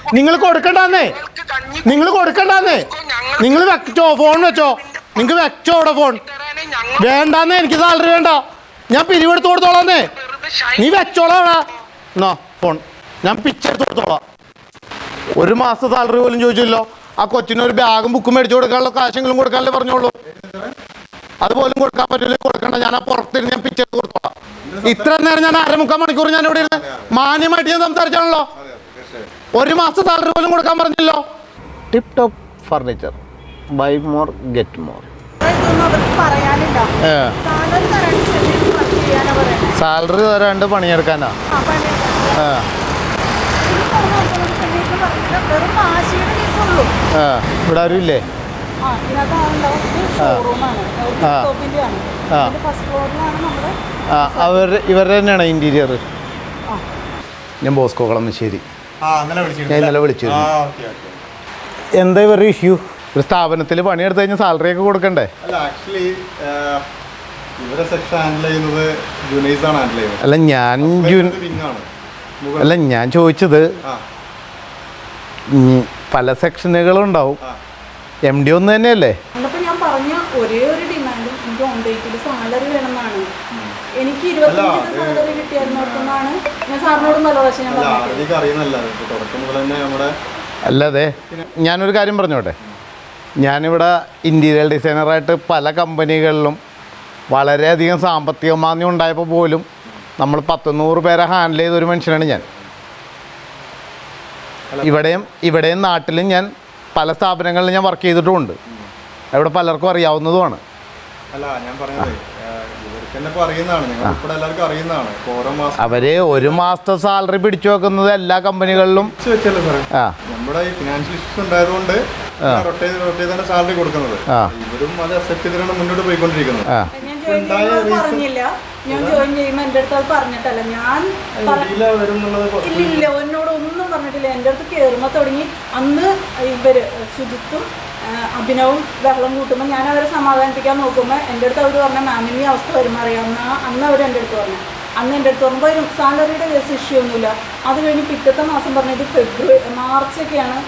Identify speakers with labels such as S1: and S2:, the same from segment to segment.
S1: നിങ്ങൾ കൊടുക്കണ്ടെന്നേ
S2: നിങ്ങൾക്ക് കഞ്ഞി
S1: നിങ്ങൾ കൊടുക്കണ്ടെന്നേ
S2: ഞങ്ങൾ
S1: നിങ്ങൾ വെച്ചോ ഫോൺ വെച്ചോ നിങ്ങൾക്ക് വെച്ചോ അവിടെ ഫോൺ
S2: തരാനേ ഞങ്ങൾ
S1: വേണ്ടാന്നേ എനിക്ക് സാലറി വേണ്ട ഞാൻ പിരിവെടുത്ത് കൊടുത്തോളാന്നേ
S2: വെറുതെ ഷൈ
S1: നീ വെച്ചോളാം അവിടെ എന്നാ ഫോൺ ഞാൻ പിച്ചെടുത്ത് കൊടുത്തോളാം ഒരു മാസം സാലറി പോലും ചോദിച്ചില്ലോ ആ കൊച്ചിന് ഒരു ബാഗും ബുക്കും മേടിച്ചു കൊടുക്കാനുള്ള കാശെങ്കിലും കൊടുക്കാനല്ലേ പറഞ്ഞോളൂ അതുപോലും കൊടുക്കാൻ പറ്റില്ല കൊടുക്കണ്ട ഞാൻ ആ പുറത്തിരുന്ന് ഞാൻ പിച്ചെടുത്ത് കൊടുത്തോളാം ഇത്ര നേരം ഞാൻ അരമുക്കാൽ മണിക്കൂർ ഞാൻ ഇവിടെ ഇരുന്ന് മാന്യമായിട്ട് ഞാൻ സംസാരിച്ചാണല്ലോ ഒരു മാസം സാലറി പോലും കൊടുക്കാൻ പറഞ്ഞില്ലോ tip top furniture buy more get more
S3: ഇതൊന്നും അവർക്ക് പറയാനില്ല സാലറി തരാണ്ട് ചെറിയ വർക്ക് ചെയ്യാനാ പറയണേ
S1: സാലറി തരാണ്ട് പണിയെടുക്കാനാ
S3: ആ പണിയെടുക്കാൻ
S1: ആ
S3: ഈ പറഞ്ഞ ദിവസം ചെന്നൈക്ക് പറഞ്ഞിട്ട് വെറും വാശിയുടെ കേസുള്ളൂ
S1: ആ ഇവിടെ ആരും ഇല്ലേ
S3: ആ ഇതിനകത്ത് ആളുണ്ടാവും ഇത് ഷോറൂമാണ്
S1: ആ.
S3: ടോപ്പിന്റെ ആണ്
S1: ആ.
S3: അതിന്റെ ഫസ്റ്റ് ഫ്ലോറിലാണ് നമ്മുടെ
S1: ആ അവർ ഇവരുടെ തന്നെയാണ് ഇന്റീരിയർ
S3: ആ.
S1: ഞാൻ ബോസ്കോ കളമശ്ശേരി
S4: ആ അങ്ങനെ വിളിച്ചിരുന്നു
S1: ഞാൻ ഇന്നലെ വിളിച്ചിരുന്നു.
S4: ആ ഓക്കെ ഓക്കെ
S1: എന്താ ഇവരുടെ ഇഷ്യൂ ഒരു സ്ഥാപനത്തിൽ പണിയെടുത്ത് കഴിഞ്ഞാൽ സാലറി ഒക്കെ കൊടുക്കണ്ടേ
S4: അല്ല ആക്ച്വലി ഇവരെ സെക്ഷൻ ഹാൻഡിൽ ചെയ്യുന്നത് ജുനൈസ് ആണ് ഹാൻഡിൽ ചെയ്യുന്നത്
S1: അല്ല ഞാൻ ജൂൻ
S4: വിങ് ആണ്
S1: അല്ല ഞാൻ ചോദിച്ചത്
S4: ആ
S1: ഉം, പല സെക്ഷനുകളുണ്ടാവും
S4: ആ.
S1: എം ഡി ഒന്ന് തന്നെയല്ലേ
S3: എന്നിട്ട് ഞാൻ പറഞ്ഞ ഒരേ ഒരു ഡിമാൻഡും എനിക്ക് ഓൺ ഡേറ്റിൽ സാലറി വേണമെന്നാണ് എനിക്ക് ഇരുപത്തഞ്ചിന് സാലറി കിട്ടിയിരുന്നിടത്തുനിന്നാണ് ഞാൻ സാറിനോട് പല പ്രാവശ്യം ഞാൻ
S4: അല്ല
S3: പറഞ്ഞത്
S4: ആദ്യമൊക്കെ അറിയുന്നല്ല ഇപ്പൊ തുടക്കം മുതൽ തന്നെ നമ്മുടെ
S1: അല്ലാതെ ഞാനൊരു കാര്യം പറഞ്ഞോട്ടെ ഞാനിവിടെ ഇൻറ്റീരിയർ ഡിസൈനറായിട്ട് പല കമ്പനികളിലും വളരെയധികം സാമ്പത്തിക മാന്ദ്യം ഉണ്ടായപ്പോൾ പോലും നമ്മൾ പത്ത് നൂറ് പേരെ ഹാൻഡിൽ ചെയ്ത ഒരു മനുഷ്യനാണ് ഞാൻ ഇവിടെയും ഇവിടെയും നാട്ടിലും ഞാൻ പല സ്ഥാപനങ്ങളിലും ഞാൻ വർക്ക് ചെയ്തിട്ടുമുണ്ട് ഇവിടെ പലർക്കും അറിയാവുന്നതുമാണ്
S4: അല്ല ഞാൻ പറഞ്ഞത് ഇവർക്ക് തന്നെ ഇപ്പൊ അറിയുന്നതാണ് നിങ്ങൾ ഉൾപ്പെടെ എല്ലാവർക്കും അറിയുന്നതാണ് ഇപ്പൊ ഓരോ മാസം
S1: അവര് ഒരു മാസത്തെ സാലറി പിടിച്ചു വെക്കുന്നത് എല്ലാ കമ്പനികളിലും
S4: വെച്ച് വെച്ചല്ലേ സാറേ
S1: ആ
S4: നമ്മുടെ ഈ ഫിനാൻഷ്യൽ ഇഷ്യൂസ് ഉണ്ടായതുകൊണ്ട് റൊട്ടേറ്റ് റൊട്ടേറ്റ് തന്നെ സാലറി കൊടുക്കുന്നത്
S1: ആ.
S4: ഇവരും അത് അക്സെപ്റ്റ് ചെയ്തിട്ടാണ് മുന്നോട്ട് പോയിക്കൊണ്ടിരിക്കുന്നത്
S1: ആ
S3: ഞാൻ ജോയിൻ ചെയ്യുമ്പോൾ പറഞ്ഞില്ല ഞാൻ ജോയിൻ ചെയ്യുമ്പോൾ എൻ്റെ അടുത്ത് അത് പറഞ്ഞിട്ടല്ല ഞാൻ പറ-
S4: ഇല്ല വരും എന്നുള്ളത് കുറച്ച്
S3: ഇല്ല ഇല്ല എന്നോട് ഒന്നും പറഞ്ഞിട്ടില്ല എൻ്റെ അടുത്ത് കയറുമ്പോൾ തുടങ്ങി അന്ന് ഇവര് ശുചിത്വം ആ, അഭിനവും വെള്ളം കൂട്ടുമ്പോൾ ഞാൻ അവരെ സമാധാനിപ്പിക്കാൻ നോക്കുമ്പോൾ എൻ്റെ അടുത്ത് അവർ പറഞ്ഞ മാമിന് ഈ അവസ്ഥ വരുമ്പോൾ അറിയാവുന്ന അന്ന് അവർ എൻ്റെ അടുത്ത് പറഞ്ഞു അന്ന് എൻ്റെ അടുത്ത് പറയുമ്പോൾ വരും സാലറിയുടെ കേസ് ഇഷ്യൂ ഒന്നുമില്ല അത് കഴിഞ്ഞ് പിറ്റത്തെ മാസം പറഞ്ഞത് ഫെബ്രുവരി മാർച്ചൊക്കെയാണ്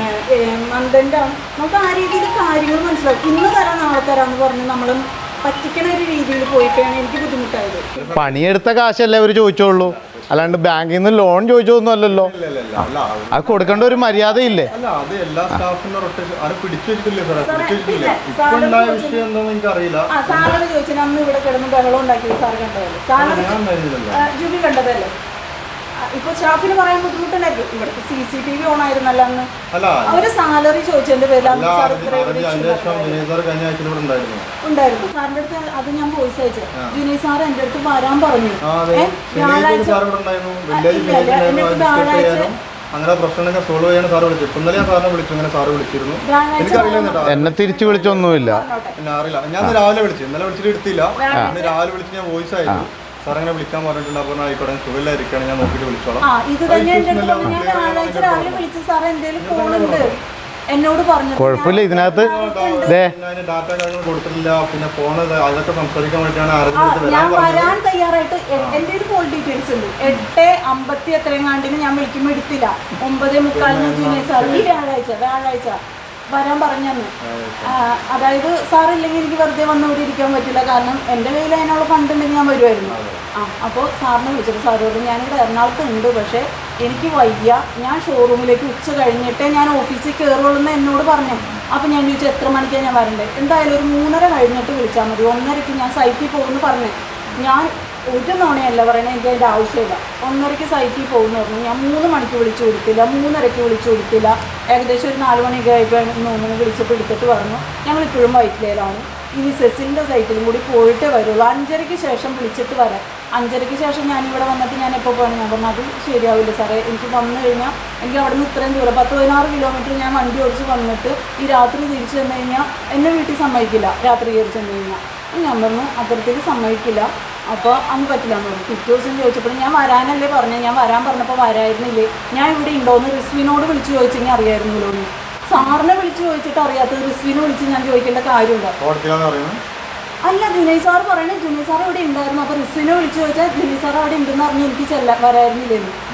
S3: മന്തെൻ്റാണ് നമുക്ക് ആ രീതിയിൽ കാര്യങ്ങൾ മനസ്സിലാക്കും ഇന്ന് തരാം നാളെ തരാമെന്ന് പറഞ്ഞ് നമ്മൾ പറ്റിക്കണ ഒരു രീതിയിൽ പോയിട്ടാണ് എനിക്ക് ബുദ്ധിമുട്ടായത്
S1: പണിയെടുത്ത കാശല്ലേ അവർ ചോദിച്ചോളൂ അല്ലാണ്ട് ബാങ്കിൽ നിന്ന് ലോൺ ചോദിച്ചതൊന്നും അല്ലല്ലോ
S4: ഇല്ല ഇല്ല ഇല്ല അല്ല അത്
S1: അത് കൊടുക്കേണ്ട ഒരു മര്യാദയില്ലേ
S4: അല്ല അത് എല്ലാ സ്റ്റാഫിന്റെ റൊട്ടേഷൻ അത് പിടിച്ചു വെച്ചിട്ടില്ലേ സാറേ
S3: സാറേ,
S4: പിടിച്ചു വെച്ചിട്ടില്ല
S3: ഇല്ല.
S4: ഇപ്പൊ
S3: സാറിന്
S4: ഉണ്ടായ
S3: ചോദിച്ചു.
S4: വിഷയം എന്താണെന്ന് എനിക്ക് അറിയില്ല
S3: ആ സാലറി ചോദിച്ചാൽ അന്ന് ഇവിടെ കിടന്ന് ബഹളം ഉണ്ടാക്കിയത് സാർ കണ്ടതല്ലേ സാലറി
S4: ഞാൻ ഉണ്ടായിരുന്നില്ലല്ലോ
S3: ആ, ജൂബി കണ്ടതല്ലേ ആ, ഇപ്പൊ സ്റ്റാഫിന് പറയാൻ ബുദ്ധിമുട്ടുണ്ടായിരിക്കും ഇവിടുത്തെ C C T V on ആയിരുന്നല്ലോ അന്ന്
S4: അല്ല
S3: അവര് സാലറി ചോദിച്ചതിന്റെ പേരിൽ
S4: അല്ല
S3: അന്ന് സാർ
S4: അറിഞ്ഞ
S3: ഇത്രയും
S4: അറിഞ്ഞ അതിന്റെ ശേഷം
S3: വിളിച്ചു
S4: വിനയ് സാർ കഴിഞ്ഞ ആഴ്ച ഇവിടെ ഉണ്ടായിരുന്നു
S3: ഉണ്ടായിരുന്നു സാറിന്റെ അടുത്ത് അത് ഞാൻ വോയിസ് അയച്ചത് ജുനൈ സാർ എന്റെ അടുത്ത് വരാൻ പറഞ്ഞു
S4: ആ അതെ
S3: ഏ,
S4: ശനിയാഴ്ച
S3: വ്യാഴാഴ്ച
S4: സാർ ഇവിടെ ഉണ്ടായിരുന്നു വെള്ളിയാഴ്ച
S3: ഇല്ല, ഇല്ല,
S4: ശനിയാഴ്ച
S3: എന്നിട്ട്
S4: ഉണ്ടായിരുന്നു അത്
S3: വ്യാഴാഴ്ച-
S4: ചെയ്യാനും അങ്ങനെ പ്രശ്നങ്ങളൊക്കെ സോൾവ് ചെയ്യാൻ സാർ വിളിച്ചു ഇപ്പൊ ഇന്നലെ ഞാൻ സാറിനെ വിളിച്ചു ഇങ്ങനെ സാറ് വിളിച്ചിരുന്നു
S3: വ്യാഴാഴ്ച
S4: എനിക്കറിയില്ല എന്നിട്ടാ
S1: എന്നെ തിരിച്ചു വിളിച്ചൊന്നുമില്ല
S4: പിന്നെ അറിയില്ല ഞാൻ ഇന്ന് രാവിലെ വിളിച്ചു ഇന്നലെ വിളിച്ചിട്ട് എടുത്തില്ല ഇന്ന് രാവിലെ വിളിച്ച് ഞാൻ വോയിസ് അയച്ചു സാർ അങ്ങനെ വിളിക്കാൻ പറഞ്ഞിട്ടുണ്ട് അപ്പോൾ ആയിക്കോട്ടെ സുഖമില്ലായിരിക്കാണ് ഞാൻ നോക്കിയിട്ട് വിളിച്ചോളാം
S3: ആ ഇത് തന്നെ എന്റെ അടുത്ത് പറഞ്ഞു ഞാൻ വ്യാഴാഴ്ച രാവിലെ വിളിച്ചു സാർ എന്തേലും ഫോണുണ്ട് എന്നോട് പറഞ്ഞു
S1: കുഴപ്പമില്ല ഇതിനകത്ത് ദേ
S4: അതിന് ഡാറ്റ കാര്യങ്ങൾ കൊടുത്തിട്ടില്ല പിന്നെ ഫോൺ അതൊക്കെ സംസാരിക്കാൻ വേണ്ടിയിട്ടാണ്
S3: ആ,
S4: ആരെങ്കിലും
S3: ഞാൻ
S4: വരാൻ പറഞ്ഞത്
S3: വരാൻ തയ്യാറായിട്ട് എ- എൻ്റെ ഒരു കോൾ ഡീറ്റെയിൽസ് ഉണ്ട് എട്ട് അമ്പത്തി എത്രയും കാണ്ടിന് ഞാൻ വിളിക്കുമ്പോൾ എടുത്തില്ല ഒമ്പത് മുക്കാലിന് ജൂനിയർ സാർ ഈ വ്യാഴാഴ്ച വ്യാഴാഴ്ച വരാൻ പറഞ്ഞെന്ന് ആ, അതായത് സാർ ഇല്ലെങ്കിൽ എനിക്ക് വെറുതെ വന്ന് ഇവിടെ ഇരിക്കാൻ പറ്റില്ല കാരണം എൻ്റെ കയ്യിൽ അതിനുള്ള ഫണ്ട് ഉണ്ടെങ്കിൽ ഞാൻ വരുമായിരുന്നു ആ അപ്പോൾ സാറിനെ വിളിച്ചിട്ട് സാറോട് ഞാനിവിടെ എറണാകുളത്ത് ഉണ്ട് പക്ഷേ എനിക്ക് വയ്യ ഞാൻ ഷോറൂമിലേക്ക് ഉച്ച കഴിഞ്ഞിട്ടേ ഞാൻ ഓഫീസിൽ കയറുള്ളൂ എന്ന് എന്നോട് പറഞ്ഞു അപ്പോൾ ഞാൻ ചോദിച്ചു എത്ര മണിക്കാണ് ഞാൻ വരണ്ടേ എന്തായാലും ഒരു മൂന്നര കഴിഞ്ഞിട്ട് വിളിച്ചാൽ മതി ഒന്നരയ്ക്ക് ഞാൻ സൈറ്റിൽ പോകുമെന്ന് പറഞ്ഞു ഞാൻ ഒരു നോണയല്ല പറയണേ എനിക്ക് അതിൻ്റെ ആവശ്യമില്ല ഒന്നരയ്ക്ക് സൈറ്റിൽ പോകുന്ന പറഞ്ഞു ഞാൻ മൂന്ന് മണിക്ക് വിളിച്ചു കൊടുത്തില്ല മൂന്നരയ്ക്ക് വിളിച്ചു കൊടുത്തില്ല ഏകദേശം ഒരു നാല് മണിയൊക്കെ ആയപ്പോൾ മൂന്നിന് വിളിച്ചപ്പോൾ എടുത്തിട്ട് പറഞ്ഞു ഞങ്ങൾ ഇപ്പോഴും വൈറ്റിലേലാണ് ഇനി സെസിലിൻ്റെ സൈറ്റിലും കൂടി പോയിട്ട് വരുള്ളൂ അഞ്ചരയ്ക്ക് ശേഷം വിളിച്ചിട്ട് വരാം അഞ്ചരയ്ക്ക് ശേഷം ഞാൻ ഇവിടെ വന്നിട്ട് ഞാൻ എപ്പോൾ പോകണം ഞാൻ പറഞ്ഞു അത് ശരിയാവില്ല സാറേ എനിക്ക് വന്നു കഴിഞ്ഞാൽ എനിക്ക് അവിടെ നിന്ന് ഇത്രയും ദൂരം പത്ത് പതിനാറ് കിലോമീറ്റർ ഞാൻ വണ്ടി ഓടിച്ച് വന്നിട്ട് ഈ രാത്രി തിരിച്ചു ചെന്ന് കഴിഞ്ഞാൽ എന്നെ വീട്ടിൽ സമ്മതിക്കില്ല രാത്രി കയറി ചെന്ന് കഴിഞ്ഞാൽ അപ്പോൾ ഞാൻ പറഞ്ഞു അത്തരത്തിൽ സമ്മതിക്കില്ല അപ്പോൾ അന്ന് പറ്റില്ല എന്ന് പറഞ്ഞു പിറ്റേ ദിവസം ചോദിച്ചപ്പോൾ ഞാൻ വരാനല്ലേ പറഞ്ഞത് ഞാൻ വരാൻ പറഞ്ഞപ്പോൾ വരായിരുന്നില്ലേ ഞാൻ ഇവിടെ ഉണ്ടോയെന്ന് റിസ്വിനോട് വിളിച്ച് ചോദിച്ചെങ്കിൽ അറിയായിരുന്നല്ലോ എന്ന് സാറിനെ വിളിച്ച് ചോദിച്ചിട്ട് അറിയാത്തത് റിസ്വിനെ വിളിച്ച് ഞാൻ ചോദിക്കേണ്ട കാര്യമുണ്ടോ
S4: കോടതിയിലാന്ന് പറയുന്നത്
S3: അല്ല ദിനേശ് സാർ പറയണേ ജുനൈ സാർ അവിടെ ഉണ്ടായിരുന്നു അപ്പോൾ റിസ്വിനെ വിളിച്ച് ചോദിച്ചാൽ ദിനേശ് സാർ അവിടെ ഉണ്ടെന്ന് പറഞ്ഞ് എനിക്ക് ചെല്ല വരായിരുന്നില്ലെന്ന്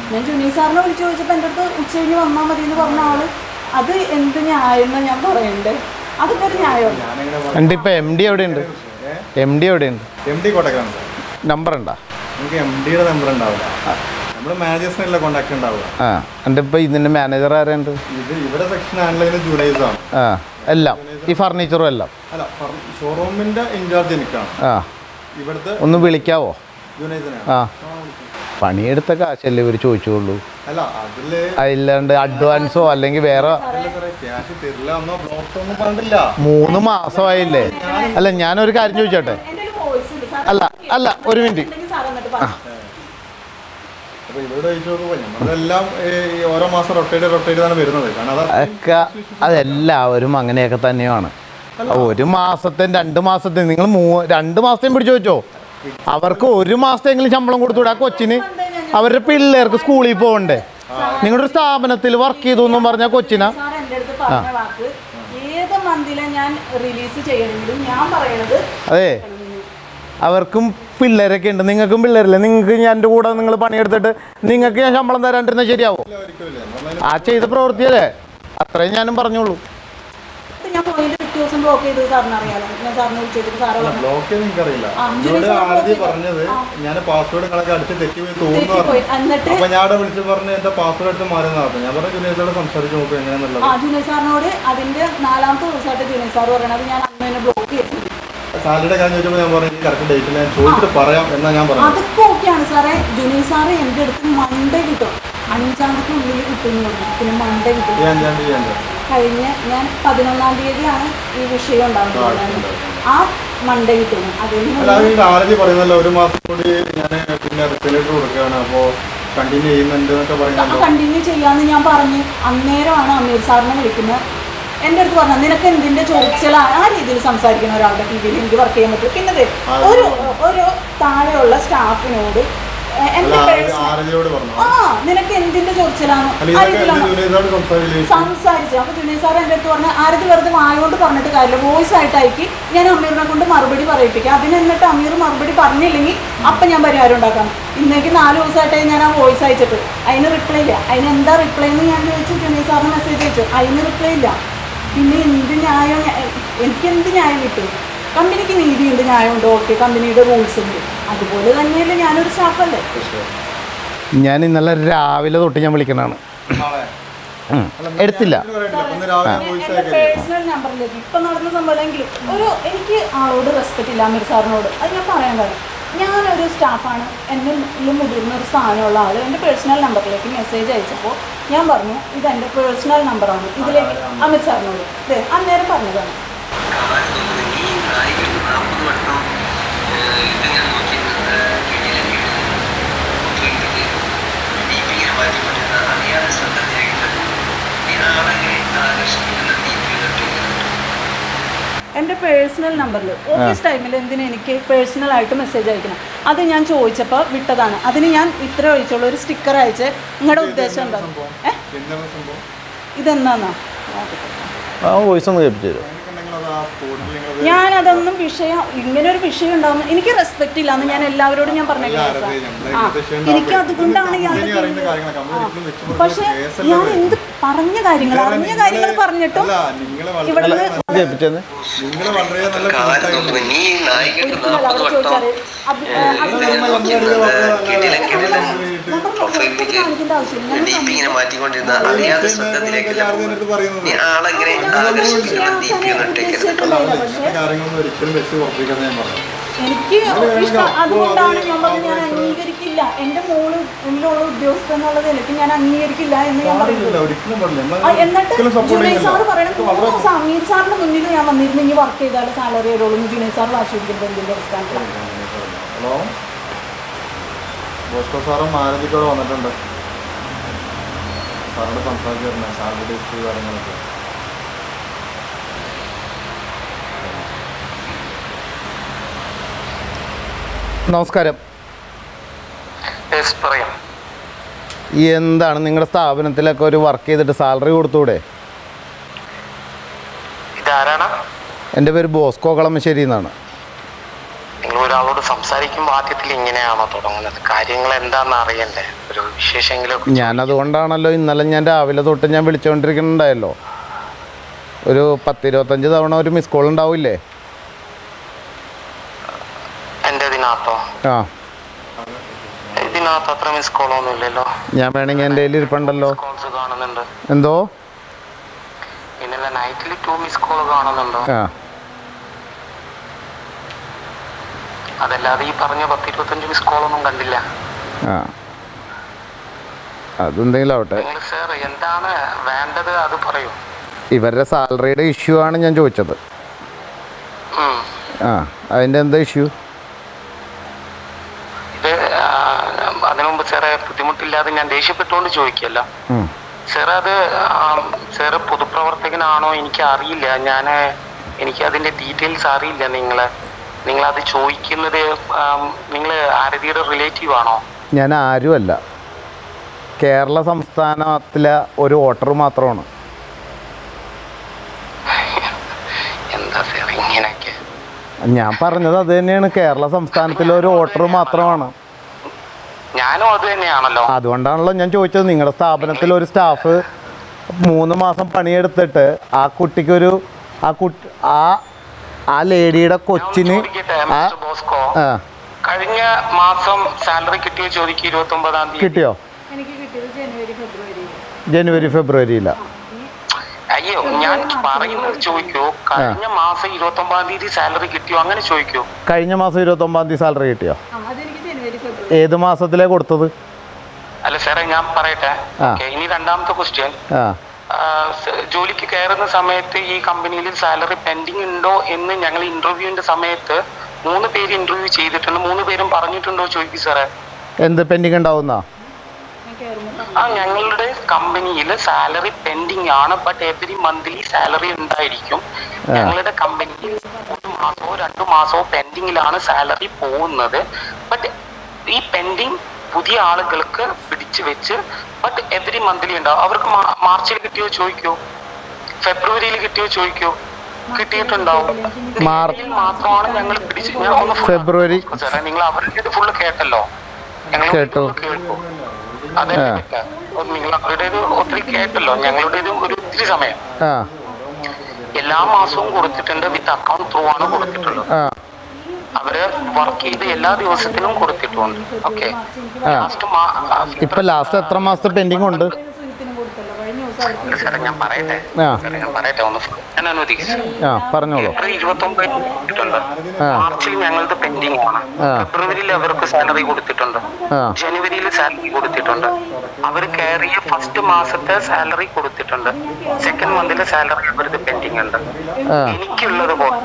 S3: ഞാൻ ജുനീ സാറിനെ വിളിച്ചു ചോദിച്ചപ്പോൾ എൻ്റെ അടുത്ത് ഉച്ച കഴിഞ്ഞ് വന്നാൽ മതി എന്ന് പറഞ്ഞ ആള് അത് എന്ത് ന്യായം എന്നാ ഞാൻ പറയണ്ടേ അതൊക്കെ ഒരു ന്യായമല്ല
S4: ഞാനിങ്ങനെ
S1: എൻ്റെ ഇപ്പോൾ എം ഡി എവിടെയുണ്ട് എം ഡി എവിടെയുണ്ട്
S4: എം ഡി കോട്ടക്കാണ് സാർ
S1: നമ്പർ ഉണ്ടോ
S4: നമുക്ക് എം ഡിയുടെ നമ്പർ ഉണ്ടാവില്ല നമ്മൾ മാനേജേഴ്സിനല്ല കോൺടാക്ട് ഉണ്ടാവുക
S1: ആ എൻ്റെ ഇപ്പോൾ ഇതിൻ്റെ മാനേജർ ആരുണ്ട്
S4: ഇത് ഇവിടെ സെക്ഷൻ ആണല്ലോ ജൂനൈസ് ആണ്
S1: ആ എല്ലാം ഈ ഫർണിച്ചറും എല്ലാം
S4: അല്ല ഷോറൂമിന്റെ ഇൻചാർജ് എനിക്കാണ്
S1: ആ
S4: ഇവിടുത്തെ
S1: ഒന്ന് വിളിക്കാവോ
S4: ജൂനൈസിനാണ്
S1: ആ പണിയെടുത്ത കാശല്ലേ ഇവർ ചോദിച്ചുള്ളൂ
S4: അല്ല അതില്
S1: അതില്ലാണ്ട് അഡ്വാൻസോ അല്ലെങ്കിൽ വേറെ
S4: ക്യാഷ് തരില്ല എന്നോ ബ്ലോക്ക് ഒന്നും പറഞ്ഞില്ല
S1: മൂന്ന് മാസമായില്ലേ അല്ല ഞാനൊരു കാര്യം ചോദിച്ചോട്ടെ
S3: എൻ്റെ ഒരു വോയിസ് ഉണ്ട് സാർ
S1: അല്ല അല്ല ഒരു മിനിറ്റ്
S3: ഉണ്ടെങ്കിൽ സാർ എന്നിട്ട് പറയാം
S4: അപ്പൊ ഇവിടെ ചോദിച്ചു നോക്കുമ്പോൾ നമ്മളെല്ലാം ഈ ഓരോ മാസം റൊട്ടേറ്റ് റൊട്ടേറ്റ് ആണ് വരുന്നത് കാരണം അത്
S1: അതൊക്കെ അതെല്ലാവരും അങ്ങനെയൊക്കെ തന്നെയാണ് ഒരു മാസത്തെ രണ്ട് മാസത്തെ നിങ്ങൾ മൂ രണ്ട് മാസത്തെയും പിടിച്ചു വെച്ചോ അവർക്ക് ഒരു മാസത്തെങ്കിലും ശമ്പളം കൊടുത്തുകൂടെ ആ കൊച്ചിന് അവരുടെ പിള്ളേർക്ക് സ്കൂളിൽ പോകണ്ടേ നിങ്ങളുടെ ഒരു സ്ഥാപനത്തിൽ വർക്ക് ചെയ്തു എന്നും പറഞ്ഞ കൊച്ചിനാ
S3: സാർ എൻ്റെ അടുത്ത് പറഞ്ഞ വാക്ക് ഏത് മന്തിലെ ഞാൻ റിലീസ് ചെയ്യണമെങ്കിലും ഞാൻ പറയണത്
S1: അതെ അവർക്കും പിള്ളേരൊക്കെ ഉണ്ട് നിങ്ങൾക്കും പിള്ളേരില്ലേ നിങ്ങൾക്ക് ഞാൻ എൻ്റെ കൂടെ നിങ്ങൾ പണിയെടുത്തിട്ട് നിങ്ങൾക്ക് ഞാൻ ശമ്പളം തരാണ്ടിരുന്നാൽ ശരിയാവും
S4: ഒരിക്കലില്ല നമ്മളതിന്
S1: ആ ചെയ്ത പ്രവൃത്തിയല്ലേ അത്രയും ഞാനും പറഞ്ഞോളൂ
S3: ഇപ്പൊ ഞാൻ പോയിന്റ് പിറ്റേ ദിവസം ബ്ലോക്ക് ചെയ്തത് സാറിന് അറിയാലോ ഞാൻ സാറിന് വിളിച്ചിട്ട് സാറ് പറഞ്ഞു
S4: ബ്ലോക്ക് ചെയ്ത് എനിക്കറിയില്ല
S3: ആ,
S4: എന്നോട്
S3: ജൂനിയർ
S4: ആദ്യം
S3: സാർ
S4: പറഞ്ഞത് ഞാൻ പാസ്വേഡ് കണക്ക് അടിച്ച് തെറ്റി പോയി തോന്നുന്നു
S3: തെറ്റിപ്പോയി.
S4: പറഞ്ഞു
S3: എന്നിട്ട്
S4: അപ്പൊ ഞാൻ അവിടെ വിളിച്ച് പറഞ്ഞ് എന്റെ പാസ്വേഡ് എടുത്ത് മാറുന്ന പറഞ്ഞു ഞാൻ പറഞ്ഞു ജുനൈസോട് സംസാരിച്ച് നോക്കും എങ്ങനെയാന്നുള്ളത്
S3: ആ ജൂനിയർ സാറിനോട് അതിന്റെ നാലാമത്തെ ദിവസമായിട്ട് ജൂനിയർ സാർ പറയണത് ഞാൻ അന്ന് തന്നെ ബ്ലോക്ക് ചെയ്തിട്ടുണ്ട്
S4: സാലറിയുടെ കാര്യം ചോദിച്ചപ്പോൾ ഞാൻ പറഞ്ഞു കറക്റ്റ് ഡേറ്റിൽ ഞാൻ ചോദിച്ചിട്ട് പറയാം എന്നാ ഞാൻ പറഞ്ഞു
S3: അതൊക്കെ ഓക്കെയാണ് സാറേ ജൂനിയർ സാറ് എൻ്റെ അടുത്ത് മൺഡേ കിട്ടും അഞ്ചാം തീയതി ഉള്ളിൽ കിട്ടുമെന്ന് പറഞ്ഞു പിന്നെ മൺഡേ കിട്ടും
S4: ഞാൻ ഞാൻ ചെയ്യാൻ
S3: കഴിഞ്ഞ ഞാൻ പതിനൊന്നാം തീയതിയാണ് ഈ വിഷയം ഉണ്ടാകുന്നത് ആ മൺഡേ കിട്ടുന്നു അതിന്
S4: അല്ല അത് ഈ ആരതി പറയുന്നല്ലോ ഒരു മാസം കൂടി ഞാൻ പിന്നെ റിപ്പലേറ്റർ കൊടുക്കുകയാണ് അപ്പോൾ കണ്ടിന്യൂ ചെയ്യുന്നുണ്ട് എന്നൊക്കെ പറയുന്നല്ലോ
S3: കണ്ടിന്യൂ ചെയ്യാന്ന് ഞാൻ പറഞ്ഞു അന്നേരമാണ് അമീർ സാറിനെ വിളിക്കുന്നത് എൻ്റെ അടുത്ത് പറഞ്ഞു നിനക്ക് എന്തിന്റെ ചോദിച്ചാലാണ് ആ രീതിയിൽ സംസാരിക്കുന്ന ഒരാളുടെ കീഴിൽ എനിക്ക് വർക്ക് ചെയ്യാൻ പറ്റും പിന്നെ ദേ, ഒരു ഒരു താഴെയുള്ള സ്റ്റാഫിനോട് എ-
S4: അല്ല
S3: എൻ്റെ
S4: ആരതി-
S3: പേഴ്സൺ
S4: ആരതിയോട് പറഞ്ഞു
S3: ആ നിനക്ക് എന്തിന്റെ ചോദിച്ചാലാണ്
S4: അല്ല
S3: ആ
S4: ഇതൊക്കെ
S3: രീതിയിലാണ്
S4: ജുനൈസോട് സംസാരിച്ചില്ലേ
S3: സംസാരിച്ചു അപ്പൊ ജുനൈ സാർ എൻ്റെ അടുത്ത് പറഞ്ഞ ആരത് വെറുതെ വായോണ്ട് പറഞ്ഞിട്ട് കാര്യമില്ല വോയിസ് ആയിട്ട് അയക്കി ഞാൻ അമീറിനെ കൊണ്ട് മറുപടി പറയിപ്പിക്കാം അതിന് എന്നിട്ട് അമീർ മറുപടി പറഞ്ഞില്ലെങ്കിൽ അപ്പം ഞാൻ പരിഹാരം ഉണ്ടാക്കാം ഇന്നേക്ക് നാല് ദിവസമായിട്ടായി ഞാൻ ആ വോയിസ് അയച്ചിട്ട് അതിന് റിപ്ലൈ ഇല്ല അതിന് എന്താ റിപ്ലൈ എന്ന് ഞാൻ ചോദിച്ചു ജുനൈ സാറിന് മെസ്സേജ് അയച്ചു അതിന് റിപ്ലൈ ഇല്ല പിന്നെ എന്ത് ന്യായം ഞാ- എനിക്ക് എന്ത് ന്യായം കിട്ടും കമ്പനിക്ക് നീതിയുണ്ട് ന്യായമുണ്ട് ഓക്കെ കമ്പനിയുടെ റൂൾസ് ഉണ്ട് അതുപോലെ തന്നെയല്ലേ ഞാനൊരു സ്റ്റാഫല്ലേ
S1: ഞാൻ ഇന്നലെ രാവിലെ തൊട്ട് ഞാൻ വിളിക്കണതാണ്
S4: നാളെ
S1: ഉം. എടുത്തില്ല
S4: ഇതിന് പറയണ്ട. ഇന്ന് രാവിലെ വോയിസ്
S3: എൻ്റെ പേഴ്സണൽ നമ്പറിലേക്ക് ഇപ്പം നടന്ന സംഭവമെങ്കിലും ഒരു എനിക്ക് ആളോട് റെസ്പെക്റ്റ് ഇല്ല അമീർ സാറിനോട് അത് ഞാൻ പറയാൻ കാര്യം ഞാനൊരു സ്റ്റാഫാണ് എന്നെ മുതിർന്ന ഒരു സ്ഥാനമുള്ള ആൾ എൻ്റെ പേഴ്സണൽ നമ്പറിലേക്ക് മെസ്സേജ് അയച്ചപ്പോൾ ഞാൻ പറഞ്ഞു ഇത് എൻ്റെ പേഴ്സണൽ നമ്പറാണ് ഇതിലേക്ക് അമിത് സാറിനോട് അതെ അന്നേരം പറഞ്ഞതാണ്
S2: ഈ നായികൾ നാൽപ്പത് വട്ടം ഇതിങ്ങനെ നോക്കി ദീപികയെ മാറ്റിക്കൊണ്ടിരുന്ന അറിയാതെ ശ്രദ്ധ തിരിക്കുന്നത് ഈ ആളെങ്ങനെ ആകർഷിക്കുന്ന ദീപിക
S3: എൻ്റെ പേഴ്സണൽ നമ്പറിൽ ഓഫീസ് ടൈമിൽ എന്തിനാ എനിക്ക് പേഴ്സണൽ ആയിട്ട് മെസ്സേജ് അയക്കണം അത് ഞാൻ ചോദിച്ചപ്പോൾ വിട്ടതാണ് അതിന് ഞാൻ ഇത്ര ഒഴിച്ചുള്ള ഒരു സ്റ്റിക്കർ അയച്ച് നിങ്ങളുടെ ഉദ്ദേശം എന്താ ഏ
S4: എന്താണ് സംഭവം
S3: ഇതെന്നാന്നാ
S1: ആ വോയിസ് ഒന്ന് കേൾപ്പിച്ചു തരുമോ
S4: ഉണ്ടെങ്കിൽ അത് ആ സ്പോട്ടിൽ നിങ്ങൾ
S3: ഞാനതൊന്നും വിഷയം ഇങ്ങനെ ഒരു വിഷയം ഉണ്ടാവും എനിക്ക് റെസ്പെക്റ്റ് ഇല്ല എന്ന് ഞാൻ എല്ലാവരോടും ഞാൻ പറഞ്ഞേക്കാം
S4: ആരതി, നമ്മളെ
S3: ആ
S4: ഇങ്ങനത്തെ വിഷയം
S3: എനിക്ക്
S4: ഉണ്ടാവും.
S3: അതുകൊണ്ടാണ് ഞാൻ
S4: കമ്പനി അറിയുന്ന കാര്യങ്ങളാണ്. കമ്പനി ഒരിക്കലും വെച്ച് കൊടുക്കുന്ന
S3: പക്ഷെ
S4: കേസല്ല
S3: ഞാൻ
S4: ഇത്.
S3: എന്ത് പറഞ്ഞ കാര്യങ്ങൾ
S4: കാരണം
S3: അറിഞ്ഞ
S4: നിങ്ങള്
S3: കാര്യങ്ങൾ പറഞ്ഞിട്ടും
S4: അല്ല, നിങ്ങള് വളരെ
S3: ഇവിടുന്ന്
S4: നല്ല-
S1: കേൾപ്പിച്ചെന്ന്
S4: നിങ്ങള് വളരെ നല്ല
S2: കാലം
S4: സുഹൃത്തായിരുന്നു.
S2: നോക്കുമ്പോ നീ നായികൾക്ക്
S3: ഒരിക്കലും
S2: നാൽപ്പത്
S3: അവിടെ
S2: വട്ടം
S3: ചോദിച്ചാല് അത്
S2: ഇതിങ്ങനെ നോക്കിയിരുന്നത് കിടിലൻ കിടിലൻ പ്രൊഫൈലിലേക്ക് ഡീപി ഇങ്ങനെ മാറ്റിക്കൊണ്ടിരുന്ന അറിയാതെ ശ്രദ്ധത്തിലേക്കല്ല പോകുന്നത് നീ ആളെങ്ങനെ ആകർഷിക്കുന്ന ദീപി ഒന്ന് ഇട്ടേക്ക്
S4: അല്ല, അവള് ഇങ്ങനത്തെ കാര്യങ്ങളൊന്നും ഒരിക്കലും വെച്ച് പുറത്തേക്കെന്ന് ഞാൻ പറഞ്ഞു
S3: എനിക്ക് ഇഷ്ടം അതുകൊണ്ടാണ് ഞാൻ പറഞ്ഞത് ഞാൻ അംഗീകരിക്കില്ല എന്റെ മോള് ഉള്ളിലുള്ള ഉദ്യോഗസ്ഥ എന്നുള്ളത് എനിക്ക് ഞാൻ അംഗീകരിക്കില്ല എന്ന് ഞാൻ
S4: പാടില്ല
S3: പറയുന്നത്
S4: ഒരിക്കലും പാടില്ല
S3: ആ,
S4: നമ്മള്
S3: എന്നിട്ട്
S4: ഒരിക്കലും സപ്പോർട്ട്
S3: ജുനൈദ് സാർ
S4: ചെയ്യുന്നില്ല
S3: പറയണത് മൂന്ന് ദിവസം അമീർ സാറിന്റെ മുന്നിൽ ഞാൻ വന്നിരുന്നു ഇനി വർക്ക് ചെയ്താൽ സാലറി വരുള്ളൂ എന്ന് ജുനൈദ് സാർ വാശിപ്പിക്കുന്നത് എന്തിന്റെ അടിസ്ഥാനത്തിലാണ്
S4: ഹലോ ബോസ്കോ സാറും മാരുതിക്കോടെ വന്നിട്ടുണ്ട് സാറിനോട് സംസാരിച്ചിരുന്നു സാറിൻ്റെ ഇഷ്യൂ കാര്യങ്ങളൊക്കെ
S1: നമസ്കാരം
S2: പറയാം
S1: എന്താണ് നിങ്ങളുടെ സ്ഥാപനത്തിലൊക്കെ ഒരു വർക്ക് ചെയ്തിട്ട് സാലറി കൊടുത്തൂടെ
S2: ഇതാരാണ്
S1: എൻ്റെ പേര് ബോസ്കോ കളമശ്ശേരി എന്നാണ്
S2: നിങ്ങൾ ഒരു
S5: ഒരാളോട് സംസാരിക്കുമ്പോൾ ആദ്യത്തിൽ ഇങ്ങനെയാണോ തുടങ്ങുന്നത് കാര്യങ്ങൾ എന്താണെന്ന് അറിയണ്ടേ ഒരു വിശേഷമെങ്കിലും
S1: ഞാൻ അതുകൊണ്ടാണല്ലോ ഇന്നലെ ഞാൻ രാവിലെ തൊട്ട് ഞാൻ വിളിച്ചുകൊണ്ടിരിക്കുന്നുണ്ടായല്ലോ ഒരു പത്തിരുപത്തഞ്ച് തവണ ഒരു മിസ് കോൾ ഉണ്ടാവില്ലേ
S5: എൻ്റെ ഇതിനകത്തോ
S1: ആ
S5: ഇതിനകത്ത് അത്ര മിസ് കോളൊന്നും ഇല്ലല്ലോ
S1: ഞാൻ വേണമെങ്കിൽ എൻ്റെ കയ്യിൽ ഇരിപ്പുണ്ടല്ലോ
S5: കോൾസ് കാണുന്നുണ്ട്
S1: എന്തോ
S5: ഇന്നലെ നൈറ്റിൽ ടു മിസ് കോൾ കാണുന്നുണ്ടോ
S1: ആ
S5: അതല്ലാതെ ഈ പറഞ്ഞ പത്തിരുപത്തഞ്ച് മിസ് കോളൊന്നും കണ്ടില്ല
S1: ആ അതെന്തെങ്കിലും ആവട്ടെ
S5: നിങ്ങൾ സാർ എന്താണ് വേണ്ടത് അത് പറയൂ
S1: ഇവരുടെ സാലറിയുടെ ഇഷ്യൂ ആണ് ഞാൻ ചോദിച്ചത്
S5: ഉം.
S1: ആ അതിൻ്റെ എന്താ ഇഷ്യൂ
S5: ഇത് ആ, അതിനു മുമ്പ് സാറേ ബുദ്ധിമുട്ടില്ലാതെ ഞാൻ ദേഷ്യപ്പെട്ടുകൊണ്ട് ചോദിക്കല്ല സാർ അത് സാറ് പൊതുപ്രവർത്തകനാണോ എനിക്ക് അറിയില്ല ഞാൻ എനിക്ക് അതിന്റെ ഡീറ്റെയിൽസ് അറിയില്ല നിങ്ങള് നിങ്ങൾ അത് ചോദിക്കുന്നത് നിങ്ങൾ ആരതിയുടെ റിലേറ്റീവ് ആണോ
S1: ഞാൻ ആരുമല്ല കേരള സംസ്ഥാനത്തിലെ ഒരു വോട്ടർ മാത്രമാണ്
S5: എന്താ സാർ ഇങ്ങനെയൊക്കെ
S1: ഞാൻ പറഞ്ഞത് അത് തന്നെയാണ് കേരള സംസ്ഥാനത്തിലെ ഒരു വോട്ടർ മാത്രമാണ്
S5: ഞാനും അത് തന്നെയാണല്ലോ
S1: അതുകൊണ്ടാണല്ലോ ഞാൻ ചോദിച്ചത് നിങ്ങളുടെ സ്ഥാപനത്തിൽ ഒരു സ്റ്റാഫ് മൂന്ന് മാസം പണിയെടുത്തിട്ട് ആ കുട്ടിക്കൊരു ആ കുട്ടി ആ ആ ലേഡിയുടെ കൊച്ചിന്
S5: ചോദിക്കട്ടെ
S1: ആ
S5: മിസ്റ്റർ ബോസ്കോ
S1: ആ
S5: കഴിഞ്ഞ മാസം സാലറി കിട്ടിയ ചോദിക്കും ഇരുപത്തി ഒമ്പതാം തീയതി
S1: കിട്ടിയോ
S3: എനിക്ക് കിട്ടിയത് ജനുവരി ഫെബ്രുവരി
S1: ജനുവരി ഫെബ്രുവരിയില
S5: അയ്യോ ഞാൻ പറയുന്നത് ചോദിക്കൂ കഴിഞ്ഞ മാസം ഇരുപത്തി ഒമ്പതാം തീയതി സാലറി കിട്ടിയോ അങ്ങനെ ചോദിക്കൂ
S1: കഴിഞ്ഞ മാസം ഇരുപത്തൊമ്പതാം തീയതി സാലറി കിട്ടിയോ
S3: ആ അതെനിക്ക് ജനുവരി ഫെബ്രുവരി
S1: ഏത് മാസത്തിലേ കൊടുത്തത്
S5: അല്ല സാറേ ഞാൻ പറയട്ടെ
S1: ആ.
S5: Okay, ഇനി രണ്ടാമത്തെ ക്വസ്റ്റ്യൻ
S1: ആ
S5: ജോലിക്ക് കയറുന്ന സമയത്ത് ഈ കമ്പനിയിൽ സാലറി പെൻഡിങ് ഉണ്ടോ എന്ന് ഞങ്ങൾ ഇന്റർവ്യൂവിന്റെ സമയത്ത് മൂന്ന് പേര് ഇന്റർവ്യൂ ചെയ്തിട്ടുണ്ട് മൂന്ന് പേരും പറഞ്ഞിട്ടുണ്ടോ ചോദിക്കും സാറേ
S1: എന്ത് പെൻഡിങ് ഉണ്ടാവുന്ന
S3: ഞാൻ കയറുമ്പോൾ
S5: ആ ഞങ്ങളുടെ കമ്പനിയിൽ സാലറി പെൻഡിങ് ആണ് ബട്ട് എവറി മന്ത്ലി സാലറി ഉണ്ടായിരിക്കും ഞങ്ങളുടെ കമ്പനിയിൽ ഒരു മാസമോ രണ്ടു മാസമോ പെൻഡിങ്ങിലാണ് സാലറി പോകുന്നത് ബട്ട് ഈ പെൻഡിങ് പുതിയ ആളുകൾക്ക് പിടിച്ചു വെച്ച് ബട്ട് എവറി മന്ത്ലി ഉണ്ടാവും അവർക്ക് മാ- മാർച്ചിൽ കിട്ടിയോ ചോദിക്കോ ഫെബ്രുവരിയിൽ കിട്ടിയോ ചോദിക്കോ കിട്ടിയിട്ടുണ്ടാവും
S1: മാർ-
S5: ഇതിൽ മാത്രമാണ് ഞങ്ങൾ പിടിച്ച് ഞാൻ ഒന്ന് full
S1: ഫെബ്രുവരി
S5: സാറേ നിങ്ങൾ അവരുടെ ഫുള്ള് കേട്ടല്ലോ ഞങ്ങൾ
S1: കേട്ടു.
S5: കേൾക്കൂ അതെ നിങ്ങൾ അവരുടേത് ഒത്തിരി കേട്ടല്ലോ ഞങ്ങളുടേത് ഒരു ഒത്തിരി സമയം
S1: ആ
S5: എല്ലാ മാസവും കൊടുത്തിട്ടുണ്ട് വിത്ത് അക്കൗണ്ട് ത്രൂ ആണ് കൊടുത്തിട്ടുള്ളത്
S1: ആ
S5: അവര് വർക്ക് ചെയ്ത് എല്ലാ ദിവസത്തിലും കൊടുത്തിട്ടുണ്ട് ഓക്കെ
S1: ആ
S5: ലാസ്റ്റ്
S1: ഇപ്പൊ ലാസ്റ്റ് എത്ര മാസത്തെ പെൻഡിങ് ഉണ്ട്
S3: സുഹൃത്തിനും കൊടുത്തല്ലോ കഴിഞ്ഞ ദിവസം അവർക്ക്
S5: സാറേ ഞാൻ പറയട്ടെ
S1: ആ
S5: സാറേ ഞാൻ പറയട്ടെ ഒന്ന് ഞാൻ അനുവദിക്കും
S1: ആ പറഞ്ഞോളൂ
S5: ഏപ്രിൽ ഇരുപത്തി ഒമ്പത് കൊടുത്തിട്ടുണ്ട്
S1: ആ.
S5: മാർച്ചിൽ ഞങ്ങളത് പെൻഡിങ് ആണ്
S1: ആ.
S5: ഫെബ്രുവരിയിൽ അവർക്ക് സാലറി കൊടുത്തിട്ടുണ്ട്
S1: ആ
S5: ജനുവരിയിൽ സാലറി കൊടുത്തിട്ടുണ്ട് അവർ കയറിയ ഫസ്റ്റ് മാസത്തെ സാലറി കൊടുത്തിട്ടുണ്ട് സെക്കൻഡ് മന്തിലെ സാലറി അവരുടെ പെൻഡിങ് ഉണ്ട്
S1: ആ
S5: എനിക്കുള്ളത് പോലെ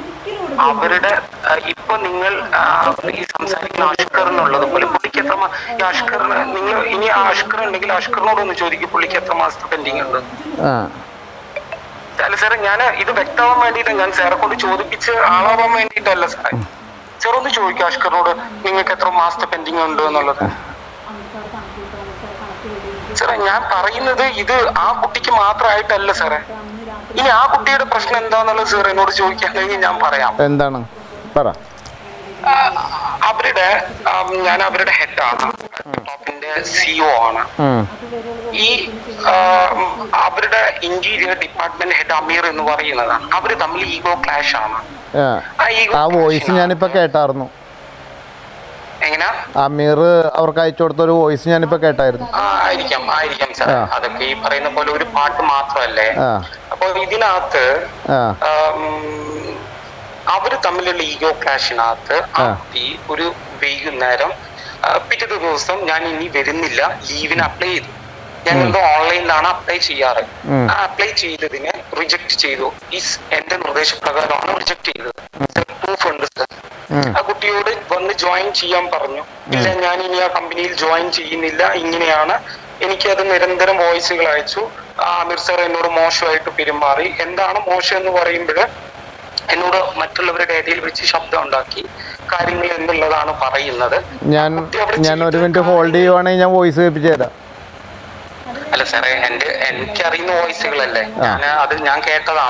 S5: അവരുടെ ആ, ഇപ്പൊ നിങ്ങൾ ആ, ഈ സംസാരിക്കുന്ന അഷ്കറിനുള്ളത് പോലെ പുള്ളിക്ക് എത്ര മാ- ഈ അഷ്കറിന് നിങ്ങൾ ഇനി ആ അഷ്കർ ഉണ്ടെങ്കിൽ അഷ്കറിനോട് ഒന്ന് ചോദിക്കും പുള്ളിക്ക് എത്ര മാസത്തെ പെൻഡിങ് ഉണ്ട്
S1: ആ
S5: അല്ല സാറേ ഞാൻ ഇത് വ്യക്തമാവാൻ വേണ്ടിയിട്ട് ഞാൻ സാറെ കൊണ്ട് ചോദിപ്പിച്ച് ആളാവാൻ വേണ്ടിയിട്ടല്ല സാറേ സാർ ഒന്ന് ചോദിക്കും അഷ്കറിനോട് നിങ്ങൾക്ക് എത്ര മാസത്തെ പെൻഡിങ് ഉണ്ട് എന്നുള്ളത് സാറേ ഞാൻ പറയുന്നത് ഇത് ആ കുട്ടിക്ക് മാത്രമായിട്ടല്ല സാറേ ഇനി ആ കുട്ടിയുടെ പ്രശ്നം എന്താന്നുള്ളത് സാർ എന്നോട് ചോദിക്കുകയാണെങ്കിൽ ഞാൻ പറയാം
S1: എന്താണ് പറ
S5: ആ, അവരുടെ ആം, ഞാൻ അവരുടെ ഹെഡാണ് ടോപ്പിന്റെ സിഒ ആണ്
S1: ഉം.
S5: ഈ ആ, അവരുടെ ഇന്റീരിയർ ഡിപ്പാർട്ട്മെന്റ് ഹെഡ് അമീർ എന്ന് പറയുന്നതാണ് അവര് തമ്മിൽ ഈഗോ ക്ലാഷ് ആണ്
S1: ആ
S5: ആ ഈഗോ
S1: ആ വോയിസ് ഞാനിപ്പോ കേട്ടായിരുന്നു
S5: എങ്ങനാ
S1: അമീർ അവർക്ക് അയച്ചു കൊടുത്ത ഒരു വോയിസ് ഞാനിപ്പോ കേട്ടായിരുന്നു
S5: ആ ആയിരിക്കാം ആയിരിക്കാം സാർ
S1: ആ.
S5: അതൊക്കെ ഈ പറയുന്ന പോലെ ഒരു പാട്ട് മാത്രമല്ലേ
S1: ആ
S5: അപ്പൊ ഇതിനകത്ത്
S1: ആ
S5: ആം, അവര് തമ്മിലുള്ള ഈഗോ ക്ലാഷിനകത്ത് ആ
S1: ആ.
S5: കുട്ടി ഒരു വൈകുന്നേരം ആ, പിറ്റേ ദിവസം ഞാൻ ഇനി വരുന്നില്ല ലീവിന് അപ്ലൈ ചെയ്തു ഞങ്ങളുടെ ഓൺലൈനിലാണ് അപ്ലൈ ചെയ്യാറ്
S1: ഉം.
S5: ആ അപ്ലൈ ചെയ്തതിന് റിജക്ട് ചെയ്തു ഈ സ് എന്റെ നിർദ്ദേശപ്രകാരമാണ് റിജക്ട് ചെയ്തത് പ്രൂഫ് ഉണ്ട് സർ
S1: ഉം.
S5: ആ കുട്ടിയോട് വന്ന് ജോയിൻ ചെയ്യാൻ പറഞ്ഞു ഇല്ല ഞാൻ ഇനി ആ കമ്പനിയിൽ ജോയിൻ ചെയ്യുന്നില്ല ഇങ്ങനെയാണ് എനിക്കത് നിരന്തരം വോയിസുകൾ അയച്ചു ആ അമീർ സാർ എന്നോട് മോശമായിട്ട് പെരുമാറി എന്താണ് മോശം എന്ന് പറയുമ്പോൾ എന്നോട് മറ്റുള്ളവരുടെ ഇടയിൽ വെച്ച് ശബ്ദം ഉണ്ടാക്കി കാര്യങ്ങൾ എന്നുള്ളതാണ് പറയുന്നത്
S1: ഞാൻ ഞാൻ ഒരു മിനിറ്റ് ഹോൾഡ് ചെയ്യുവാണെങ്കിൽ ഞാൻ വോയിസ് കേൾപ്പിച്ചു തരാം
S5: അല്ല സാറേ എന്റെ എനിക്കറിയുന്ന വോയിസുകളല്ലേ
S1: ആ.
S5: ഞാൻ അത് ഞാൻ കേട്ടതാണല്ലോ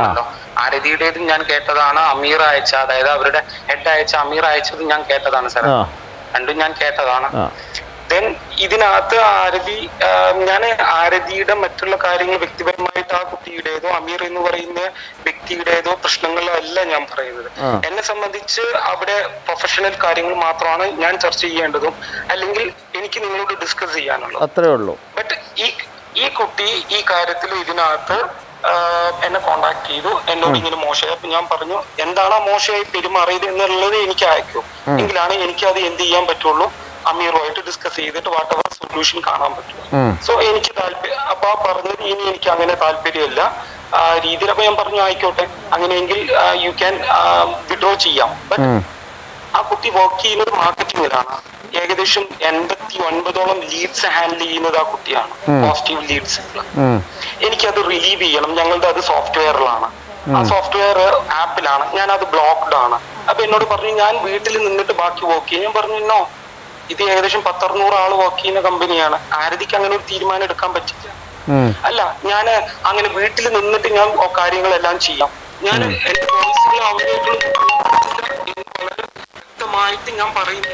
S5: ആരതിയുടേതും ഞാൻ കേട്ടതാണ് അമീർ അയച്ച അതായത് അവരുടെ ഹെഡ് അയച്ച അമീർ അയച്ചതും ഞാൻ കേട്ടതാണ് സാർ
S1: ആ
S5: രണ്ടും ഞാൻ കേട്ടതാണ്
S1: ആ
S5: ദെൻ ഇതിനകത്ത് ആരതി ഞാൻ ആരതിയുടെ മറ്റുള്ള കാര്യങ്ങൾ വ്യക്തിപരമായിട്ട് ആ കുട്ടിയുടേതോ അമീർ എന്ന് പറയുന്ന വ്യക്തിയുടേതോ പ്രശ്നങ്ങളോ അല്ല ഞാൻ പറയുന്നത്
S1: ആ.
S5: എന്നെ സംബന്ധിച്ച് അവിടെ പ്രൊഫഷണൽ കാര്യങ്ങൾ മാത്രമാണ് ഞാൻ ചർച്ച ചെയ്യേണ്ടതും അല്ലെങ്കിൽ എനിക്ക് നിങ്ങളോട് ഡിസ്കസ് ചെയ്യാനുള്ളത്
S1: അത്രേ ഉള്ളൂ
S5: ബട്ട് ഈ ഈ കുട്ടി ഈ കാര്യത്തിൽ ഇതിനകത്ത് ആ, എന്നെ കോണ്ടാക്ട് ചെയ്തു എന്നോട് ഇങ്ങനെ മോശമായി അപ്പൊ ഞാൻ പറഞ്ഞു എന്താണ് ആ മോശമായി പെരുമാറിയത് എന്നുള്ളത് എനിക്ക് അയക്കൂ എങ്കിലാണ് എനിക്ക് അത് എന്ത് ചെയ്യാൻ പറ്റുള്ളൂ അമീറുമായിട്ട് ഡിസ്കസ് ചെയ്തിട്ട് വാട്ട് എവർ സൊല്യൂഷൻ കാണാൻ പറ്റുള്ളൂ
S1: ഉം.
S5: സോ എനിക്ക് താല്പര്യം അപ്പൊ ആ പറഞ്ഞത് ഇനി എനിക്ക് അങ്ങനെ താല്പര്യമില്ല ആ രീതിയിൽ അപ്പൊ ഞാൻ പറഞ്ഞു ആയിക്കോട്ടെ അങ്ങനെയെങ്കിൽ യു ക്യാൻ വിഡ്രോ ചെയ്യാം ബട്ട്
S1: ഉം.
S5: ആ കുട്ടി വർക്ക് ചെയ്യുന്നത് മാർക്കറ്റിംഗിലാണ് ഏകദേശം എൺപത്തി ഒൻപതോളം ലീഡ്സ് ഹാൻഡിൽ ചെയ്യുന്നത് ആ കുട്ടിയാണ് പോസിറ്റീവ് ലീഡ്സ്
S1: ഉം.
S5: എനിക്കത് റിലീവ് ചെയ്യണം ഞങ്ങളുടെ അത് സോഫ്റ്റ്വെയറിലാണ് ആ സോഫ്റ്റ്വെയർ ആപ്പിലാണ് ഞാൻ അത് ബ്ലോക്ക്ഡ് ആണ് അപ്പൊ എന്നോട് പറഞ്ഞു ഞാൻ വീട്ടിൽ നിന്നിട്ട് ബാക്കി വർക്ക് ചെയ്യും ഞാൻ പറഞ്ഞു നോ ഇത് ഏകദേശം പത്തറുന്നൂറ് ആള് വർക്ക് ചെയ്യുന്ന കമ്പനിയാണ് ആരതിക്ക് അങ്ങനെ ഒരു തീരുമാനം എടുക്കാൻ പറ്റില്ല
S1: ഉം.
S5: അല്ല ഞാൻ അങ്ങനെ വീട്ടിൽ നിന്നിട്ട് ഞാൻ ഓ കാര്യങ്ങളെല്ലാം ചെയ്യാം ഞാൻ എന്റെ വോയിസുകൾ അവരായിട്ട് വളരെ വ്യക്തമായിട്ട് ഞാൻ പറയുന്നു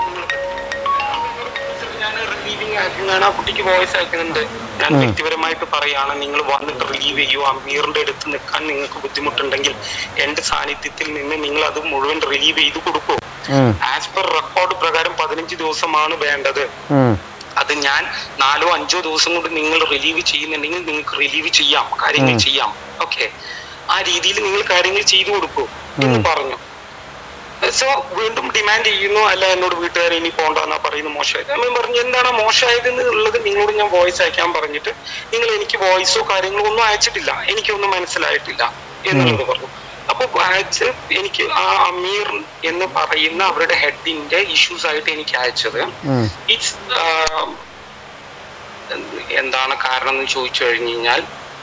S5: ഞാൻ റിലീവിങ് അയക്കുന്നതാണ് ആ കുട്ടിക്ക് വോയിസ് അയക്കുന്നുണ്ട് ഞാൻ വ്യക്തിപരമായിട്ട് പറയാണ് നിങ്ങൾ വന്നിട്ട് റിലീവ് ചെയ്യൂ അമീറിന്റെ അടുത്ത് നിൽക്കാൻ നിങ്ങൾക്ക് ബുദ്ധിമുട്ടുണ്ടെങ്കിൽ എന്റെ സാന്നിധ്യത്തിൽ നിന്ന് നിങ്ങൾ അത് മുഴുവൻ റിലീവ് ചെയ്ത് കൊടുക്കൂ
S1: ഉം.
S5: ആസ് പെർ റെക്കോർഡ് പ്രകാരം പതിനഞ്ച് ദിവസമാണ് വേണ്ടത്
S1: ഉം.
S5: അത് ഞാൻ നാലോ അഞ്ചോ ദിവസം കൊണ്ട് നിങ്ങൾ റിലീവ് ചെയ്യുന്നുണ്ടെങ്കിൽ നിങ്ങൾക്ക് റിലീവ് ചെയ്യാം കാര്യങ്ങൾ ചെയ്യാം ഓക്കെ ആ രീതിയിൽ നിങ്ങൾ കാര്യങ്ങൾ ചെയ്തു കൊടുക്കൂ എന്ന് പറഞ്ഞു സോ വീണ്ടും ഡിമാൻഡ് ചെയ്യുന്നു അല്ല എന്നോട് വീട്ടുകാർ ഇനി പോണ്ടെന്നാ പറയുന്നു മോശമായത് ഞാൻ പറഞ്ഞു എന്താണ് മോശമായത് എന്നുള്ളത് നിങ്ങളോട് ഞാൻ വോയിസ് അയക്കാൻ പറഞ്ഞിട്ട് നിങ്ങൾ എനിക്ക് വോയിസോ കാര്യങ്ങളോ ഒന്നും അയച്ചിട്ടില്ല എനിക്കൊന്നും മനസ്സിലായിട്ടില്ല എന്നുള്ളത് പറഞ്ഞു അപ്പൊ അയച്ച് എനിക്ക് ആ അമീർ എന്ന് പറയുന്ന അവരുടെ ഹെഡിന്റെ ഇഷ്യൂസ് ആയിട്ട് എനിക്ക് അയച്ചത്
S1: ഉം.
S5: ഇറ്റ്സ് എന്താണ് കാരണം എന്ന് ചോദിച്ചു കഴിഞ്ഞു കഴിഞ്ഞാൽ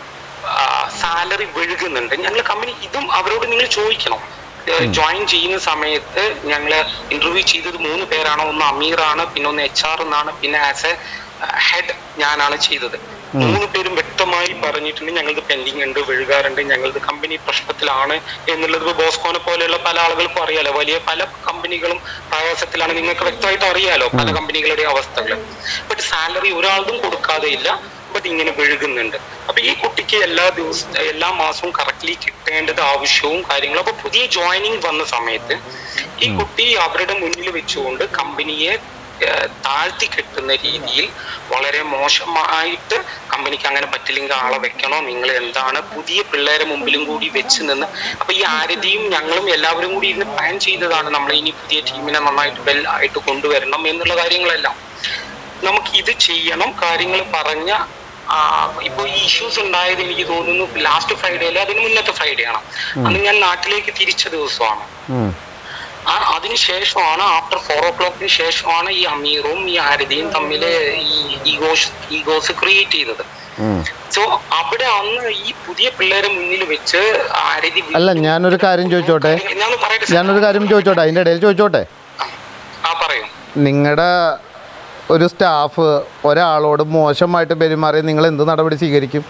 S5: സാലറി വെഴുകുന്നുണ്ട് ഞങ്ങൾ കമ്പനി ഇതും അവരോട് നിങ്ങൾ ചോദിക്കണം ജോയിൻ ചെയ്യുന്ന സമയത്ത് ഞങ്ങൾ ഇന്റർവ്യൂ ചെയ്തത് മൂന്ന് പേരാണ് ഒന്ന് അമീറാണ് പിന്നെ ഒന്ന് എച്ച് ആർ എന്നാണ് പിന്നെ ആസ് എ ഹെഡ് ഞാനാണ് ചെയ്തത് മൂന്ന് പേരും വ്യക്തമായി പറഞ്ഞിട്ടുണ്ട് ഞങ്ങളത് പെൻഡിങ് ഉണ്ട് വെഴുകാറുണ്ട് ഞങ്ങളത് കമ്പനി പ്രശ്നത്തിലാണ് എന്നുള്ളത് ഇപ്പൊ ബോസ്കോനെ പോലെയുള്ള പല ആളുകൾക്കും അറിയാലോ വലിയ പല കമ്പനികളും പ്രയാസത്തിലാണ് നിങ്ങൾക്ക് വ്യക്തമായിട്ട് അറിയാലോ പല കമ്പനികളുടെ അവസ്ഥകൾ ബട്ട് സാലറി ഒരാളും കൊടുക്കാതെ ഇല്ല ബട്ട് ഇങ്ങനെ വെഴുകുന്നുണ്ട് അപ്പൊ ഈ കുട്ടിക്ക് എല്ലാ ദിവസവും എല്ലാ മാസവും കറക്റ്റ്ലി കിട്ടേണ്ടത് ആവശ്യവും കാര്യങ്ങളും അപ്പൊ പുതിയ ജോയിനിങ് വന്ന സമയത്ത് ഈ കുട്ടി അവരുടെ മുന്നിൽ വെച്ചുകൊണ്ട് കമ്പനിയെ ഏഹ്, താഴ്ത്തി കെട്ടുന്ന രീതിയിൽ വളരെ മോശമായിട്ട് കമ്പനിക്ക് അങ്ങനെ പറ്റില്ലെങ്കിൽ ആളെ വെക്കണോ നിങ്ങൾ എന്താണ് പുതിയ പിള്ളേരെ മുമ്പിലും കൂടി വെച്ച് നിന്ന് അപ്പൊ ഈ ആരതിയും ഞങ്ങളും എല്ലാവരും കൂടി ഇരുന്ന് പ്ലാൻ ചെയ്തതാണ് നമ്മൾ ഇനി പുതിയ ടീമിനെ നന്നായിട്ട് വെൽ ആയിട്ട് കൊണ്ടുവരണം എന്നുള്ള കാര്യങ്ങളെല്ലാം നമുക്ക് ഇത് ചെയ്യണം കാര്യങ്ങൾ പറഞ്ഞ ആ, ഇപ്പൊ ഈ ഇഷ്യൂസ് ഉണ്ടായത് എനിക്ക് തോന്നുന്നു ലാസ്റ്റ് ഫ്രൈഡേ അല്ല അതിന് മുന്നത്തെ ഫ്രൈഡേ ആണ് അന്ന് ഞാൻ നാട്ടിലേക്ക് തിരിച്ച ദിവസമാണ്
S1: ഉം.
S5: ആ അതിന് ശേഷമാണ് ആഫ്റ്റർ ഫോർ ഓ ക്ലോക്കിന് ശേഷമാണ് ഈ അമീറും ഈ ആരതിയും തമ്മിൽ ഈ ഈഗോസ് ഈഗോസ് ക്രിയേറ്റ് ചെയ്തത്
S1: ഉം.
S5: സോ അവിടെ അന്ന് ഈ പുതിയ പിള്ളേരെ മുന്നിൽ വെച്ച് ആരതി
S1: അല്ല ഞാനൊരു കാര്യം ചോദിച്ചോട്ടെ
S5: ഞാൻ പറയട്ടെ sir.
S1: ഞാനൊരു കാര്യം ചോദിച്ചോട്ടെ അതിൻ്റെ ഇടയിൽ ചോദിച്ചോട്ടെ
S5: ആ പറയൂ
S1: നിങ്ങളുടെ ഒരു സ്റ്റാഫ് ഒരാളോട് മോശമായിട്ട് പെരുമാറി നിങ്ങൾ എന്ത് നടപടി സ്വീകരിക്കും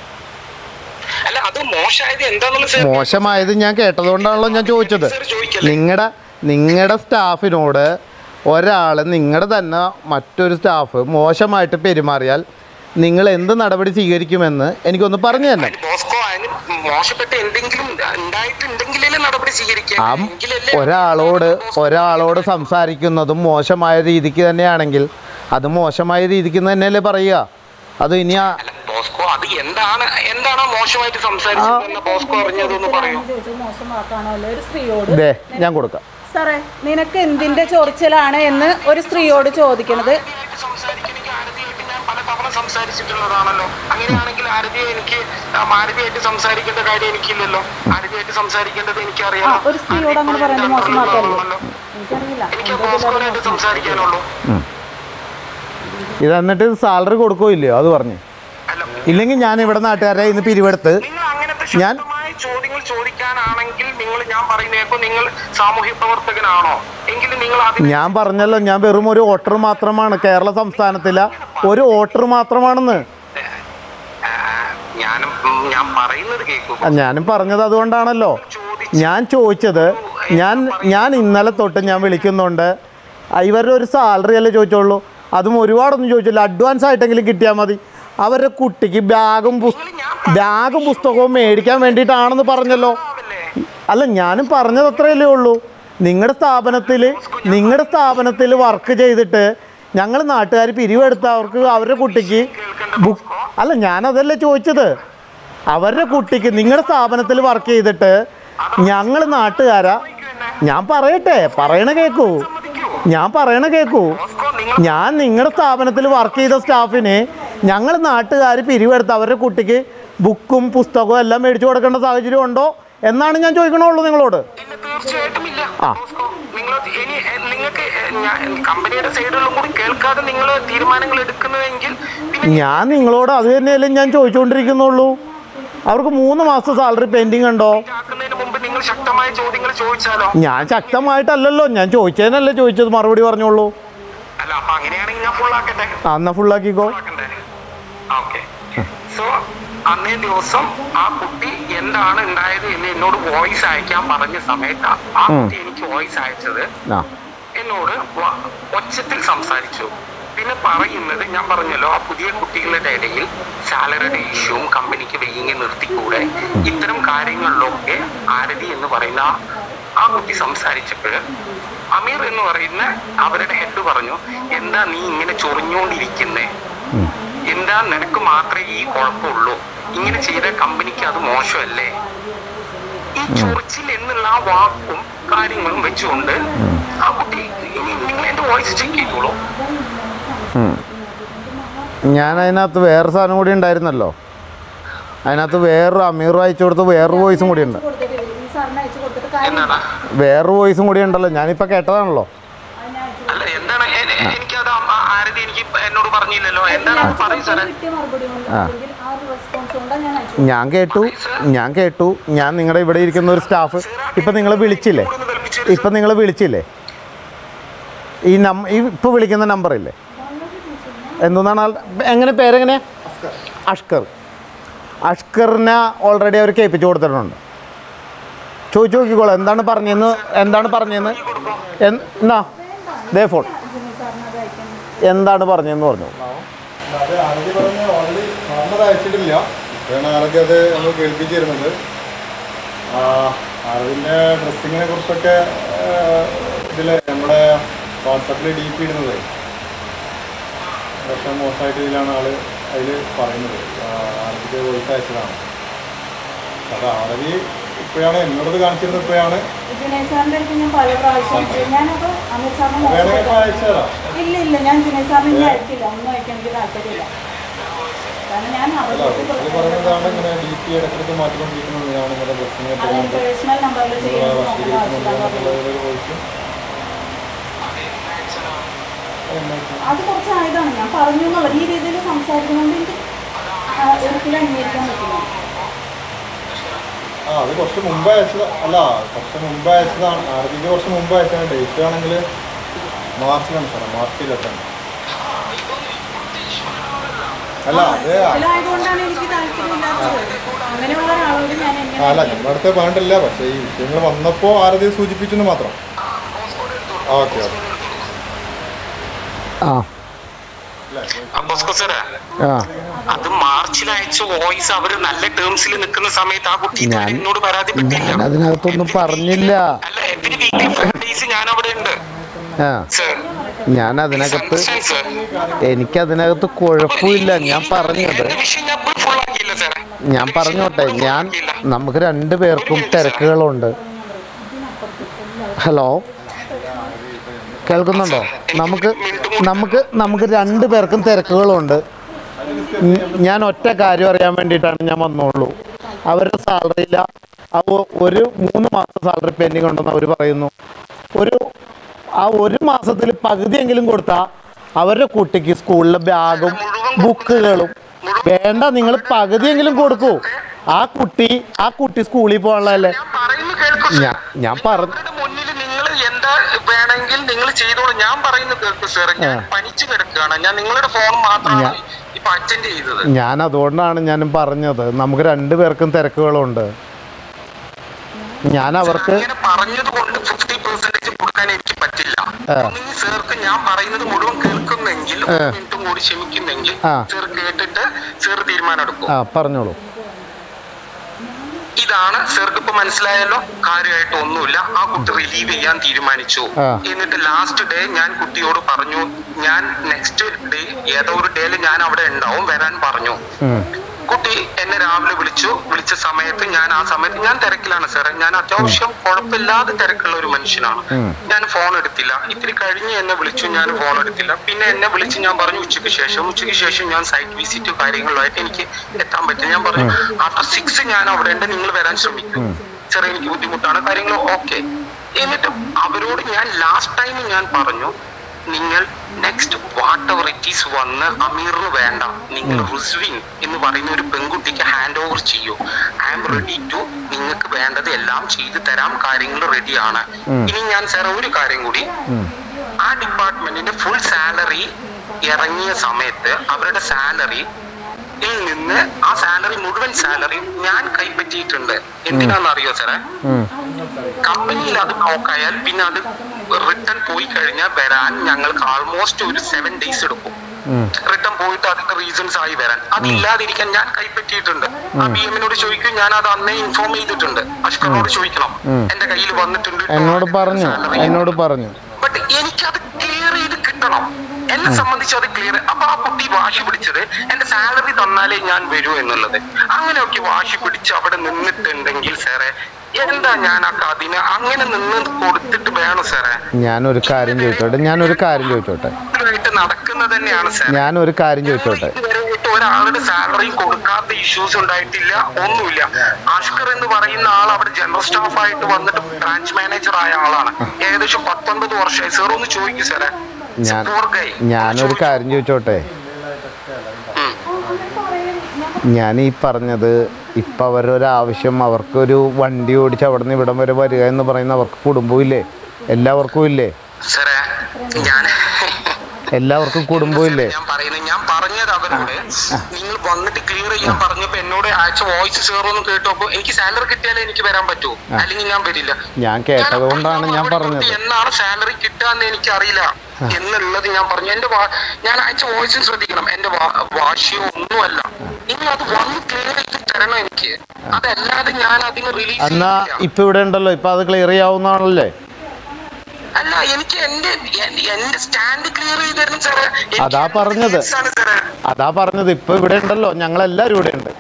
S5: അല്ല അത് മോശമായത് എന്താണെന്നുള്ള sir
S1: മോശമായത് ഞാൻ കേട്ടതുകൊണ്ടാണല്ലോ ഞാൻ ചോദിച്ചത്
S5: sir ചോദിക്കല്ലേ
S1: നിങ്ങളുടെ നിങ്ങളുടെ സ്റ്റാഫിനോട് ഒരാൾ നിങ്ങളുടെ തന്നെ മറ്റൊരു സ്റ്റാഫ് മോശമായിട്ട് പെരുമാറിയാൽ നിങ്ങൾ എന്ത് നടപടി സ്വീകരിക്കുമെന്ന് എനിക്കൊന്ന് പറഞ്ഞു തന്നെ
S5: അതിന് ബോസ്കോ അതിന് മോശപ്പെട്ട എന്തെങ്കിലും ഉണ്ടായിട്ടുണ്ടെങ്കിലേ നടപടി സ്വീകരിക്കാം
S1: ആ
S5: എങ്കിലല്ലേ
S1: ഒരാളോട് ഒരാളോട് സംസാരിക്കുന്നതും മോശമായ രീതിക്ക് തന്നെയാണെങ്കിൽ അത് മോശമായ രീതിക്ക് തന്നെയല്ലേ പറയുക അത് ഇനി ആ
S5: അല്ല ബോസ്കോ അത് എന്താണ് എന്താണ് മോശമായിട്ട് സംസാരിച്ചതെന്ന് ബോസ്കോ അറിഞ്ഞതൊന്ന് പറയൂ
S3: ചോദിച്ചത് മോശം വാക്കാണോ അല്ലെ ഒരു സ്ത്രീയോട്
S1: ദേ ഞാൻ കൊടുക്കാം
S3: സാറേ നിനക്ക് എന്തിന്റെ ചൊറിച്ചിലാണ് എന്ന് ഒരു സ്ത്രീയോട് ചോദിക്കണത്
S5: ആരതിയായിട്ട് സംസാരിക്കണമെങ്കിൽ ആരതിയായിട്ട് ഞാൻ പല തവണ സംസാരിച്ചിട്ടുള്ളതാണല്ലോ അങ്ങനെയാണെങ്കിൽ ആരതിയെ എനിക്ക് ആ, ആരതിയായിട്ട് സംസാരിക്കേണ്ട കാര്യം എനിക്കില്ലല്ലോ ആരതിയായിട്ട് സംസാരിക്കേണ്ടത്
S3: ആ
S5: എനിക്കറിയാലോ
S3: ഒരു സ്ത്രീയോട് അങ്ങനെ പറയുന്നത് മോശം വാക്കല്ലേ എനിക്കറിയില്ല
S5: എനിക്ക്
S3: എന്തോ
S5: ബോസ്കോനായിട്ട് സംസാരിക്കാനുള്ളൂ
S1: ഇത് എന്നിട്ട് സാലറി കൊടുക്കോ ഇല്ലയോ അത് പറഞ്ഞു
S5: അല്ല
S1: ഇല്ലെങ്കിൽ ഞാൻ ഇവിടെ നാട്ടുകാരെ ഇന്ന് പിരിവെടുത്ത്
S5: നിങ്ങൾ അങ്ങനത്തെ
S1: ഞാൻ-
S5: ശക്തമായ ചോദ്യങ്ങൾ ചോദിക്കാനാണെങ്കിൽ നിങ്ങൾ ഞാൻ പറയുന്നേക്കോ നിങ്ങൾ സാമൂഹ്യ പ്രവർത്തകനാണോ എങ്കിൽ നിങ്ങൾ അതിന്
S1: ഞാൻ പറഞ്ഞല്ലോ ഞാൻ വെറും ഒരു വോട്ടർ മാത്രമാണ് കേരള സംസ്ഥാനത്തിലെ ഒരു വോട്ടർ മാത്രമാണെന്ന്
S5: ആ, ഞാൻ ഞാനും ഉം, ഞാൻ പറയുന്നത് കേൾക്കൂ
S1: ആ, ഞാനും പറഞ്ഞത് അതുകൊണ്ടാണല്ലോ ഞാൻ ചോദിച്ചത് ഞാൻ ഞാൻ ഇന്നലെ തൊട്ട് ഞാൻ വിളിക്കുന്നുണ്ട് ആ, ഇവരുടെ ഒരു സാലറി അല്ലേ ചോദിച്ചോളൂ അതും ഒരുപാടൊന്നും ചോദിച്ചില്ല അഡ്വാൻസ് ആയിട്ടെങ്കിലും കിട്ടിയാൽ മതി അവരുടെ കുട്ടിക്ക് ബാഗും പുസ് ബാഗും പുസ്തകവും മേടിക്കാൻ വേണ്ടിയിട്ടാണെന്ന് പറഞ്ഞല്ലോ അല്ല ഞാനും പറഞ്ഞത് അത്രയല്ലേ ഉള്ളൂ നിങ്ങളുടെ സ്ഥാപനത്തിൽ നിങ്ങളുടെ സ്ഥാപനത്തിൽ വർക്ക് ചെയ്തിട്ട് ഞങ്ങൾ നാട്ടുകാർ പിരിവെടുത്ത അവർക്ക് അവരുടെ കുട്ടിക്ക് ബുക്ക് അല്ല ഞാനതല്ലേ ചോദിച്ചത് അവരുടെ കുട്ടിക്ക് നിങ്ങളുടെ സ്ഥാപനത്തിൽ വർക്ക് ചെയ്തിട്ട് ഞങ്ങൾ നാട്ടുകാരാ ഞാൻ പറയട്ടെ പറയണ കേക്കൂ ഞാൻ പറയണ കേക്കൂ ഞാൻ നിങ്ങളുടെ സ്ഥാപനത്തിൽ വർക്ക് ചെയ്ത സ്റ്റാഫിന് ഞങ്ങൾ നാട്ടുകാർ പിരിവെടുത്ത് അവരുടെ കുട്ടിക്ക് ബുക്കും പുസ്തകവും എല്ലാം മേടിച്ചു കൊടുക്കേണ്ട സാഹചര്യം ഉണ്ടോ എന്നാണ് ഞാൻ ചോദിക്കണുള്ളൂ നിങ്ങളോട്
S5: ഇല്ല തീർച്ചയായിട്ടും ഇല്ല
S1: ആ.
S5: നിങ്ങൾ ഇനി എ, നിങ്ങൾക്ക് എ, ഞാൻ കമ്പനിയുടെ സൈഡിലും കൂടി കേൾക്കാതെ നിങ്ങൾ തീരുമാനങ്ങൾ എടുക്കുന്നതെങ്കിൽ പിന്നെ
S1: ഞാൻ നിങ്ങളോട് അത് തന്നെയല്ലേ ഞാൻ ചോദിച്ചുകൊണ്ടിരിക്കുന്നുള്ളൂ അവർക്ക് മൂന്ന് മാസത്തെ സാലറി പെൻഡിങ് ഉണ്ടോ
S5: ആക്കുന്നതിന് മുമ്പ് നിങ്ങൾ ശക്തമായ ചോദ്യങ്ങൾ ചോദിച്ചാലോ
S1: ഞാൻ ശക്തമായിട്ടല്ലല്ലോ ഞാൻ ചോദിച്ചതിനല്ലേ ചോദിച്ചത് മറുപടി പറഞ്ഞോളൂ
S5: അല്ല അപ്പൊ അങ്ങനെയാണെങ്കിൽ ഞാൻ ഫുൾ ആക്കട്ടെ
S1: ആ, എന്നാ ഫുള്ളാക്കിക്കോ
S5: ആക്കണ്ടേ ഓക്കെ സോ അന്നേ ദിവസം ആ കുട്ടി എന്താണ് ഉണ്ടായത് എന്ന് എന്നോട് വോയിസ് അയക്കാൻ പറഞ്ഞ സമയത്ത് ആ കുട്ടി എനിക്ക് വോയിസ് അയച്ചത്
S1: ആ
S5: എന്നോട് വ- ഒച്ചത്തിൽ സംസാരിച്ചു പിന്നെ പറയുന്നത് ഞാൻ പറഞ്ഞല്ലോ ആ പുതിയ കുട്ടികളുടെ ഇടയിൽ സാലറിയുടെ ഇഷ്യൂവും കമ്പനിക്ക് വെയിങ്ങി നിർത്തിക്കൂടെ ഇത്തരം കാര്യങ്ങളിലൊക്കെ ആരതി എന്ന് പറയുന്ന ആ- ആ കുട്ടി സംസാരിച്ചപ്പോൾ അമീർ എന്ന് പറയുന്ന അവരുടെ ഹെഡ് പറഞ്ഞു എന്താ നീ ഇങ്ങനെ ചൊറിഞ്ഞുകൊണ്ടിരിക്കുന്നേ എന്താ നിനക്ക് മാത്രമേ ഈ കുഴപ്പമുള്ളൂ ഇങ്ങനെ ചെയ്ത കമ്പനിക്ക് അത് മോശമല്ലേ ഈ ചൊറിച്ചിൽ എന്നുള്ള ആ വാക്കും കാര്യങ്ങളും വെച്ചുകൊണ്ട് ആ കുട്ടി ഇനി നിങ്ങൾ എന്റെ വോയിസ് ചെക്ക് ചെയ്തോളൂ
S1: ഞാൻ അതിനകത്ത് വേറെ സാധനം കൂടി ഉണ്ടായിരുന്നല്ലോ അതിനകത്ത് വേറൊരു അമീർ അയച്ചു കൊടുത്ത വേറൊരു വോയിസും കൂടി ഉണ്ട്
S3: കൊടുത്തിട്ട് ഈ സാറിന് അയച്ചു കൊടുത്തിട്ട് കാര്യം
S5: എന്താണ്
S1: വേറൊരു വോയിസും കൂടി ഉണ്ടല്ലോ ഞാനിപ്പോൾ കേട്ടതാണല്ലോ
S3: അതിനെ അയച്ചു
S5: അല്ല എന്താണ് എ- എ- എനിക്കത് ആ- ആ- ആരതി എനിക്ക് ഇപ്പൊ എന്നോട് പറഞ്ഞില്ലല്ലോ എന്താണ് അത് പറയൂ സാറേ
S3: കിട്ടിയ മറുപടി കൊണ്ട് അല്ലെങ്കിൽ ആ ഒരു റെസ്പോൺസ് കൊണ്ടാണ് ഞാൻ അയച്ചു
S1: ഞാൻ കേട്ടു ഞാൻ കേട്ടു ഞാൻ നിങ്ങളുടെ ഇവിടെ ഇരിക്കുന്ന ഒരു സ്റ്റാഫ് ഇപ്പം നിങ്ങൾ വിളിച്ചില്ലേ ഇപ്പം നിങ്ങൾ വിളിച്ചില്ലേ ഈ നം ഈ ഇപ്പോൾ വിളിക്കുന്ന നമ്പറില്ലേ എന്താണ് ആൾ എങ്ങനെ പേരെങ്ങനെ അഷ്കർ അഷ്കറിനെ ഓൾറെഡി അവർ കേൾപ്പിച്ചു കൊടുത്തിട്ടുണ്ട് ചോദിച്ചു നോക്കിക്കോളാം എന്താണ് പറഞ്ഞതെന്ന് എന്താണ് പറഞ്ഞതെന്ന് എൻ- എന്നാ ദേ ഫോൺ
S3: ജിമ്മി സാറിന് അത് അയക്കാൻ
S1: എന്താണ് പറഞ്ഞതെന്ന് പറഞ്ഞു
S4: അത് ആരതി പറഞ്ഞ ഓൾറെഡി സാറിനത് അയച്ചിട്ടില്ല ഇപ്പോഴാണ് ആരതി അത് നമ്മൾ കേൾപ്പിച്ചിരുന്നത് ആരതിൻ്റെ ഡ്രസ്സിങ്ങിനെ കുറിച്ചൊക്കെ ഇതിൽ നമ്മുടെ വാട്സപ്പിൽ ഡി പി ഇടുന്നത് പക്ഷേ മോശമായിട്ട് ഇതിലാണ് ആള് അതിൽ പറയുന്നത് ആരതിക്ക് വോയിസ് അയച്ചതാണ് അത് ആരതി ഇപ്പോഴാണ് എന്നോടത് കാണിച്ചിരുന്നത് ഇപ്പോഴാണ്
S3: ജുനൈദ് സാറിന്റെ അടുത്ത് ഞാൻ പല പ്രാവശ്യം ഞാനപ്പോൾ അമിത് സാറിന്
S4: വേണമെങ്കിൽ ഇപ്പോൾ
S3: മോശം
S4: അയച്ചു തരാം
S3: ഇല്ല ഇല്ല ഞാൻ ജുനൈദ് സാറിന് ഇനി അയക്കില്ല ഒന്നും അയക്കാൻ എനിക്ക് താല്പര്യമില്ല കാരണം ഞാൻ
S4: അല്ല
S3: അവർക്ക്
S4: ഇത് പറയുന്നതാണ് ഇങ്ങനെ ഡി പി ഇടയ്ക്കിടയ്ക്ക് മാറ്റിക്കൊണ്ടിരിക്കുന്നത് ഞാൻ ഇങ്ങനെ ഡ്രസ്സിങ്ങിനെ
S3: അതിന് പേഴ്സണൽ നമ്പറിൽ ചെയ്യുന്നത് നോക്കേണ്ട ആവശ്യമില്ല
S4: വശീകരിക്കുന്നുണ്ട് വോയിസ്
S3: അത് കുറച്ച് ആയതാണ് ഞാൻ പറഞ്ഞു എന്നുള്ള ഈ രീതിയിൽ സംസാരിക്കുന്നതുകൊണ്ട് എനിക്ക് ആ, ഒരിക്കലും അംഗീകരിക്കാൻ പറ്റില്ല
S4: ആ അത് കുറച്ച് മുമ്പ് അയച്ചത് അല്ല കുറച്ച് മുമ്പ് അയച്ചതാണ് ആർജിക്ക് കുറച്ച് മുമ്പ് അയച്ചതാണ് ഡേറ്റ് ആണെങ്കിൽ മാർച്ചിലാണ് സാറേ മാർച്ച് ഇരുപത്താണ് അല്ല അത്
S3: ഇതിലായതുകൊണ്ടാണ് എനിക്ക് താല്പര്യമില്ലാത്തത് അങ്ങനെയുള്ള ഒരാളോട് ഞാൻ
S4: അല്ല
S3: എങ്ങനെ
S4: നമ്മുടെ അടുത്ത് പറഞ്ഞിട്ടില്ല പക്ഷേ ഈ വിഷയങ്ങൾ വന്നപ്പോൾ ആരതി സൂചിപ്പിച്ചെന്ന് മാത്രം ഓക്കെ ഓക്കെ
S1: ആ
S5: ബോസ്കോ സാറേ
S1: ആ
S5: അത് മാർച്ചിൽ അയച്ച വോയിസ് അവര് നല്ല ടേംസിൽ നിൽക്കുന്ന സമയത്ത് ആ കുട്ടി ഇതുവരെ
S1: ഞാൻ-
S5: എന്നോട് പരാതിപ്പെട്ടില്ല
S1: ഞാൻ അതിനകത്തൊന്നും പറഞ്ഞില്ല
S5: അല്ല എവരി വീക്ക്ലി ഫൈവ് ഡേയ്സ് ഞാൻ അവിടെ ഉണ്ട്
S1: ആ
S5: സർ
S1: ഞാൻ അതിനകത്ത്
S5: സർ
S1: എനിക്കതിനകത്ത് കുഴപ്പമില്ല ഞാൻ പറഞ്ഞത്
S5: എന്റെ വിഷയം ഞാൻ ഫുൾ ആക്കിയില്ല സാറേ
S1: ഞാൻ പറഞ്ഞോട്ടെ ഞാൻ നമുക്ക് രണ്ട് പേർക്കും തിരക്കുകളുണ്ട് ഹലോ കേൾക്കുന്നുണ്ടോ നമുക്ക് നമുക്ക് നമുക്ക് രണ്ട് പേർക്കും തിരക്കുകളുണ്ട് ഉം, ഞാൻ ഒറ്റ കാര്യം അറിയാൻ വേണ്ടിയിട്ടാണ് ഞാൻ വന്നോളൂ അവരുടെ സാലറി ഇല്ല അപ്പോൾ ഒരു മൂന്ന് മാസം സാലറി പെൻഡിങ് ഉണ്ടെന്ന് അവർ പറയുന്നു ഒരു ആ ഒരു മാസത്തിൽ പകുതിയെങ്കിലും കൊടുത്താൽ അവരുടെ കുട്ടിക്ക് സ്കൂളിലെ ബാഗും ബുക്കുകളും വേണ്ട നിങ്ങൾ പകുതിയെങ്കിലും കൊടുക്കൂ ആ കുട്ടി ആ കുട്ടി സ്കൂളിൽ പോകാനുള്ളതല്ലേ
S5: ഞാൻ പറയുന്നു കേൾക്കും
S1: ഞാൻ ഞാൻ പറഞ്ഞു
S5: അവരുടെ മുന്നിൽ നിങ്ങൾ എന്താ വേണമെങ്കിൽ നിങ്ങൾ ചെയ്തോളൂ ഞാൻ പറയുന്നത് കേൾക്കും സാർ ഞാൻ
S1: ആ.
S5: പനിച്ചു കിടക്കുകയാണ് ഞാൻ നിങ്ങളുടെ ഫോൺ മാത്രമാണ്
S1: ഞാൻ-
S5: ഇപ്പൊ ഇപ്പൊ അറ്റൻഡ് ചെയ്തത്
S1: ഞാൻ അതുകൊണ്ടാണ് ഞാൻ പറഞ്ഞത് നമുക്ക് രണ്ടുപേർക്കും തിരക്കുകളുണ്ട് ഞാൻ അവർക്ക്
S5: അങ്ങനെ പറഞ്ഞത് കൊണ്ട് ഫിഫ്റ്റി പെർസെന്റേജ് കൊടുക്കാൻ എനിക്ക് പറ്റില്ല ഒന്നെങ്കിൽ സാർക്ക് ഞാൻ പറയുന്നത് മുഴുവൻ കേൾക്കുന്നെങ്കിൽ ഒരു മിനിറ്റും കൂടി ക്ഷമിക്കുന്നെങ്കിൽ
S1: ആ.
S5: സാർ കേട്ടിട്ട് സാർ തീരുമാനം എടുക്കും
S1: ആ പറഞ്ഞോളൂ
S5: ഇതാണ് സാർക്ക് ഇപ്പൊ മനസ്സിലായല്ലോ കാര്യമായിട്ട് ഒന്നുമില്ല ആ കുട്ടി റിലീവ് ചെയ്യാൻ തീരുമാനിച്ചു
S1: ആ.
S5: എന്നിട്ട് ലാസ്റ്റ് ഡേ ഞാൻ കുട്ടിയോട് പറഞ്ഞു ഞാൻ നെക്സ്റ്റ് ഡേ ഏതോ ഒരു ഡേയിൽ ഞാൻ അവിടെ ഉണ്ടാവും വരാൻ പറഞ്ഞു
S1: ഉം.
S5: കുട്ടി എന്നെ രാവിലെ വിളിച്ചു വിളിച്ച സമയത്ത് ഞാൻ ആ സമയത്ത് ഞാൻ തിരക്കിലാണ് സാറേ ഞാൻ അത്യാവശ്യം കുഴപ്പമില്ലാതെ തിരക്കുള്ള ഒരു മനുഷ്യനാണ്
S1: ഉം.
S5: ഞാൻ ഫോൺ എടുത്തില്ല ഇത്തിരി കഴിഞ്ഞ് എന്നെ വിളിച്ചു ഞാൻ ഫോൺ എടുത്തില്ല പിന്നെ എന്നെ വിളിച്ച് ഞാൻ പറഞ്ഞു ഉച്ചയ്ക്ക് ശേഷം ഉച്ചയ്ക്ക് ശേഷം ഞാൻ സൈറ്റ് വിസിറ്റ് കാര്യങ്ങളുമായിട്ട് എനിക്ക് എത്താൻ പറ്റും ഞാൻ പറഞ്ഞു ആഫ്റ്റർ സിക്സ് ഞാൻ അവിടെ ഉണ്ട് നിങ്ങൾ വരാൻ ശ്രമിക്കും ചെറിയ എനിക്ക് ബുദ്ധിമുട്ടാണ് കാര്യങ്ങൾ ഓക്കെ എന്നിട്ട് അവരോട് ഞാൻ ലാസ്റ്റ് ടൈം ഞാൻ പറഞ്ഞു നിങ്ങൾ next whatever it is വന്ന് അമീറിന് വേണ്ട നിങ്ങൾ റിസ്വിൻ എന്ന് പറയുന്ന ഒരു പെൺകുട്ടിക്ക് ഹാൻഡ് ഓവർ ചെയ്യൂ ഐ ആം റെഡി ടു നിങ്ങൾക്ക് വേണ്ടത് എല്ലാം ചെയ്തു തരാം കാര്യങ്ങൾ റെഡിയാണ് ഇനി ഞാൻ സാർ ഒരു കാര്യം കൂടി ആ ഡിപ്പാർട്ട്മെന്റിന്റെ ഫുൾ സാലറി ഇറങ്ങിയ സമയത്ത് അവരുടെ സാലറി ിൽ നിന്ന് ആ സാലറി മുഴുവൻ സാലറി ഞാൻ കൈപ്പറ്റിയിട്ടുണ്ട് എന്തിനാണെന്ന് അറിയോ സാറേ
S1: ഉം.
S5: കമ്പനിയിൽ അത് ബ്ലോക്ക് ആയാൽ പിന്നെ അത് റിട്ടേൺ പോയി കഴിഞ്ഞാൽ വരാൻ ഞങ്ങൾക്ക് ആൾമോസ്റ്റ് ഒരു സെവൻ ഡേയ്സ് എടുക്കും
S1: ഉം.
S5: റിട്ടേൺ പോയിട്ട് അതിന്റെ റീസൺസ് ആയി വരാൻ അതില്ലാതിരിക്കാൻ ഞാൻ കൈപ്പറ്റിയിട്ടുണ്ട് ആ ബി എമ്മിനോട് ചോദിക്കും ഞാൻ അത് അന്നേ ഇൻഫോം ചെയ്തിട്ടുണ്ട് അഷ്കറിനോട് ചോദിക്കണം എന്റെ കയ്യിൽ വന്നിട്ടുണ്ട്
S1: എന്നോട് പറഞ്ഞു എന്നോട് പറഞ്ഞു
S5: ബട്ട് എനിക്കത് ക്ലിയർ ചെയ്ത് കിട്ടണം എന്നെ സംബന്ധിച്ച് അത് ക്ലിയർ അപ്പൊ ആ കുട്ടി വാശി പിടിച്ചത് എന്റെ സാലറി തന്നാലേ ഞാൻ വരൂ എന്നുള്ളത് അങ്ങനെയൊക്കെ വാശി പിടിച്ച് അവിടെ നിന്നിട്ടുണ്ടെങ്കിൽ സാറേ എന്താ ഞാൻ ആ അതിന് അങ്ങനെ നിന്ന് കൊടുത്തിട്ട് വേണം സാറേ
S1: ഞാനൊരു കാര്യം ചോദിച്ചോട്ടെ ഞാനൊരു കാര്യം ചോദിച്ചോട്ടെ
S5: ഇതുമായിട്ട് നടക്കുന്നത് തന്നെയാണ് സാർ
S1: ഞാനൊരു കാര്യം ചോദിച്ചോട്ടെ
S5: ഇതുവരെയായിട്ട് ഒരാളുടെ സാലറിയും കൊടുക്കാത്ത ഇഷ്യൂസ് ഉണ്ടായിട്ടില്ല ഒന്നുമില്ല അഷ്കർ എന്ന് പറയുന്ന ആൾ അവിടെ ജനറൽ സ്റ്റാഫ് ആയിട്ട് വന്നിട്ട് ബ്രാഞ്ച് മാനേജർ ആയ ആളാണ് ഏകദേശം പത്തൊൻപത് വർഷമായി സാർ ഒന്ന് ചോദിക്കൂ സാറേ
S1: ഞാൻ
S5: Poor guy.
S1: ഞാനൊരു കാര്യം ചോദിച്ചോട്ടെ
S5: ഉം.
S1: ഞാൻ ഈ പറഞ്ഞത് ഇപ്പം അവരൊരാവശ്യം അവർക്കൊരു വണ്ടി ഓടിച്ച് അവിടെ നിന്ന് ഇവിടം വരെ വരിക എന്ന് പറയുന്ന അവർക്ക് കുടുംബമില്ലേ എല്ലാവർക്കും ഇല്ലേ
S5: സാറേ ഞാൻ
S1: എല്ലാവർക്കും കുടുംബമില്ലേ
S5: ഞാൻ പറയുന്നത് ഞാൻ പറഞ്ഞത് അവരോട് നിങ്ങൾ വന്നിട്ട് ക്ലിയർ ചെയ്യാൻ പറഞ്ഞപ്പോ എന്നോട് അയച്ച വോയിസ് സേറൊന്നും കേട്ടപ്പോ എനിക്ക് സാലറി കിട്ടിയാലേ എനിക്ക് വരാൻ പറ്റൂ അല്ലെങ്കിൽ ഞാൻ വരില്ല
S1: ഞാൻ കേട്ടത് കൊണ്ടാണ് ഞാൻ പറഞ്ഞത്
S5: എന്നാണ് സാലറി കിട്ടാന്ന് എനിക്ക് അറിയില്ല എന്നുള്ളത് ഞാൻ പറഞ്ഞു എന്റെ വാ- ഞാൻ അയച്ച വോയിസും ശ്രദ്ധിക്കണം എന്റെ വാ- വാശിയോ ഒന്നുമല്ല നിങ്ങൾ അത് വന്ന് ക്ലിയർ ചെയ്ത് തരണം എനിക്ക് അതല്ലാതെ ഞാൻ അതിന് റിലീസ്
S1: എന്നാ ഇപ്പൊ ഇവിടെ ഉണ്ടല്ലോ ഇപ്പൊ അത് ക്ലിയർ ചെയ്യാവുന്നതാണല്ലേ
S5: അല്ല എനിക്ക് എന്റെ എന്റെ- എന്റെ സ്റ്റാൻഡ് ക്ലിയർ ചെയ്ത് തരണം സാറേ എനിക്ക്
S1: അതാ പറഞ്ഞത്.
S5: rights ആണ് സാറേ
S1: അതാ പറഞ്ഞത് ഇപ്പൊ ഇവിടെ ഉണ്ടല്ലോ ഞങ്ങളെല്ലാരും ഇവിടെ ഉണ്ട്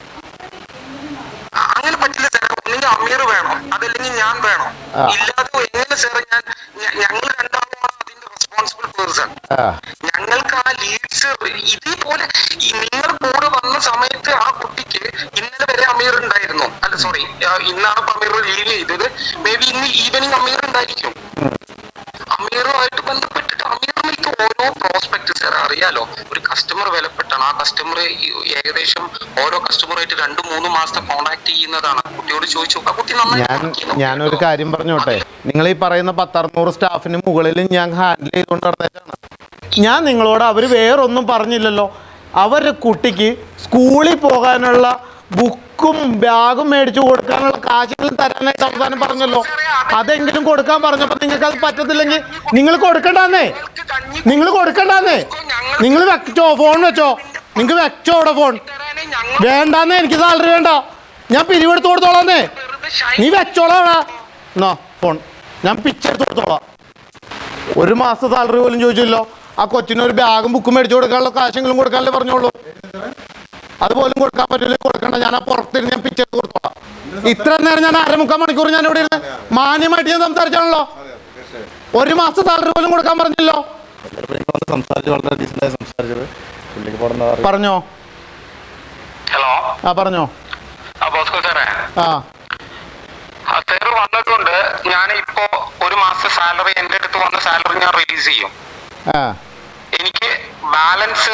S5: ആ, അങ്ങനെ പറ്റില്ല സാറേ ഒന്നെങ്കിൽ അമീർ വേണം അതല്ലെങ്കിൽ ഞാൻ വേണം
S1: ആ.
S5: ഇല്ലാതെ എങ്ങനെ സാറേ ഞാൻ ഞ- ഞങ്ങൾ രണ്ടാളുമാണ് അതിന്റെ റെസ്പോൺസിബിൾ പേഴ്സൺ
S1: ആ
S5: ഞങ്ങൾക്ക് ആ ലീഡ്സ് ഇതേപോലെ ഈ നിങ്ങൾ കൂടെ വന്ന സമയത്ത് ആ കുട്ടിക്ക് ഇന്നലെ വരെ അമീർ ഉണ്ടായിരുന്നു അല്ല സോറി ഇന്നാണ് ഇപ്പൊ അമീർ ലീവ് ചെയ്തത് മേ ബി ഇന്ന് ഈവനിങ് അമീർ ഉണ്ടായിരിക്കും അമീറുമായിട്ട് ബന്ധപ്പെട്ടിട്ട് അമീറിലേക്ക് ഓരോ പ്രോസ്പെക്ട് സാർ അറിയാലോ ഒരു കസ്റ്റമർ വിലപ്പെട്ടാണ് ആ കസ്റ്റമർ ഏകദേശം ഓരോ കസ്റ്റമറായിട്ട് രണ്ട് മൂന്ന് മാസത്തെ കോണ്ടാക്ട് ചെയ്യുന്നതാണ് കുട്ടിയോട് ചോദിച്ചു നോക്ക്. ആ കുട്ടി നന്നായി
S1: ഞാൻ
S5: work ചെയ്യുന്നു.
S1: ഞാനൊരു കാര്യം പറഞ്ഞോട്ടെ നിങ്ങൾ ഈ പറയുന്ന പത്തറുന്നൂറ് സ്റ്റാഫിന് മുകളിൽ ഞാൻ ഹാൻഡിൽ ചെയ്തുകൊണ്ട് നടന്നേക്കാണ് ഞാൻ നിങ്ങളോട് അവർ വേറൊന്നും പറഞ്ഞില്ലല്ലോ അവരുടെ കുട്ടിക്ക് സ്കൂളിൽ പോകാനുള്ള ബുക്കും ബാഗും മേടിച്ചു കൊടുക്കാനുള്ള കാശെങ്കിലും തരാനായിട്ട് അവസാനം പറഞ്ഞല്ലോ അതെങ്കിലും കൊടുക്കാൻ പറഞ്ഞപ്പോൾ നിങ്ങൾക്ക് അത് പറ്റത്തില്ലെങ്കിൽ നിങ്ങൾ കൊടുക്കണ്ടെന്നേ
S5: നിങ്ങൾക്ക് കഞ്ഞി
S1: നിങ്ങൾ കൊടുക്കണ്ടെന്നേ നിങ്ങൾ വെച്ചോ ഫോൺ വെച്ചോ നിങ്ങൾക്ക് വെച്ചോ അവിടെ ഫോൺ
S5: തരാനേ ഞങ്ങൾ
S1: വേണ്ടാന്നേ എനിക്ക് സാലറി വേണ്ട ഞാൻ പിരിവെടുത്ത് കൊടുത്തോളാന്നേ
S5: വെറുതെ ഷൈ
S1: നീ വെച്ചോളാടാ എന്നാ ഫോൺ ഞാൻ പിച്ചെടുത്ത് കൊടുത്തോളാം ഒരു മാസത്തെ സാലറി പോലും ചോദിച്ചില്ലോ ആ കൊച്ചിന് ഒരു ബാഗും ബുക്കും മേടിച്ചു കൊടുക്കാനുള്ള കാശെങ്കിലും കൊടുക്കാനല്ലേ പറഞ്ഞോളൂ അതുപോലും കൊടുക്കാൻ പറ്റില്ല കൊടുക്കണ്ട ഞാൻ ആ പുറത്തിരുന്ന് ഞാൻ പിച്ചെടുത്ത് കൊടുത്തോളാം ഇത്ര നേരം ഞാൻ അരമുക്കാൽ മണിക്കൂർ ഞാൻ ഇവിടെ ഇരുന്ന് മാന്യമായിട്ട് ഞാൻ സംസാരിച്ചാണല്ലോ ഒരു മാസത്തെ സാലറി പോലും കൊടുക്കാൻ പറഞ്ഞില്ലോ
S4: സംസാരിച്ച് വളരെ ഡീസൻ്റായി സംസാരിച്ചത് പുള്ളിക്ക് പോടുന്ന
S1: പറഞ്ഞോ
S5: ഹലോ
S1: ആ പറഞ്ഞോ
S5: ആ ബോസ്കോ സാറേ
S1: ആ
S5: ആ സാർ വന്നിട്ടുണ്ട് ഞാൻ ഇപ്പോ ഒരു മാസത്തെ സാലറി എന്റെ അടുത്ത് വന്ന സാലറി ഞാൻ റിലീസ് ചെയ്യും
S1: ആ
S5: എനിക്ക് ബാലൻസ്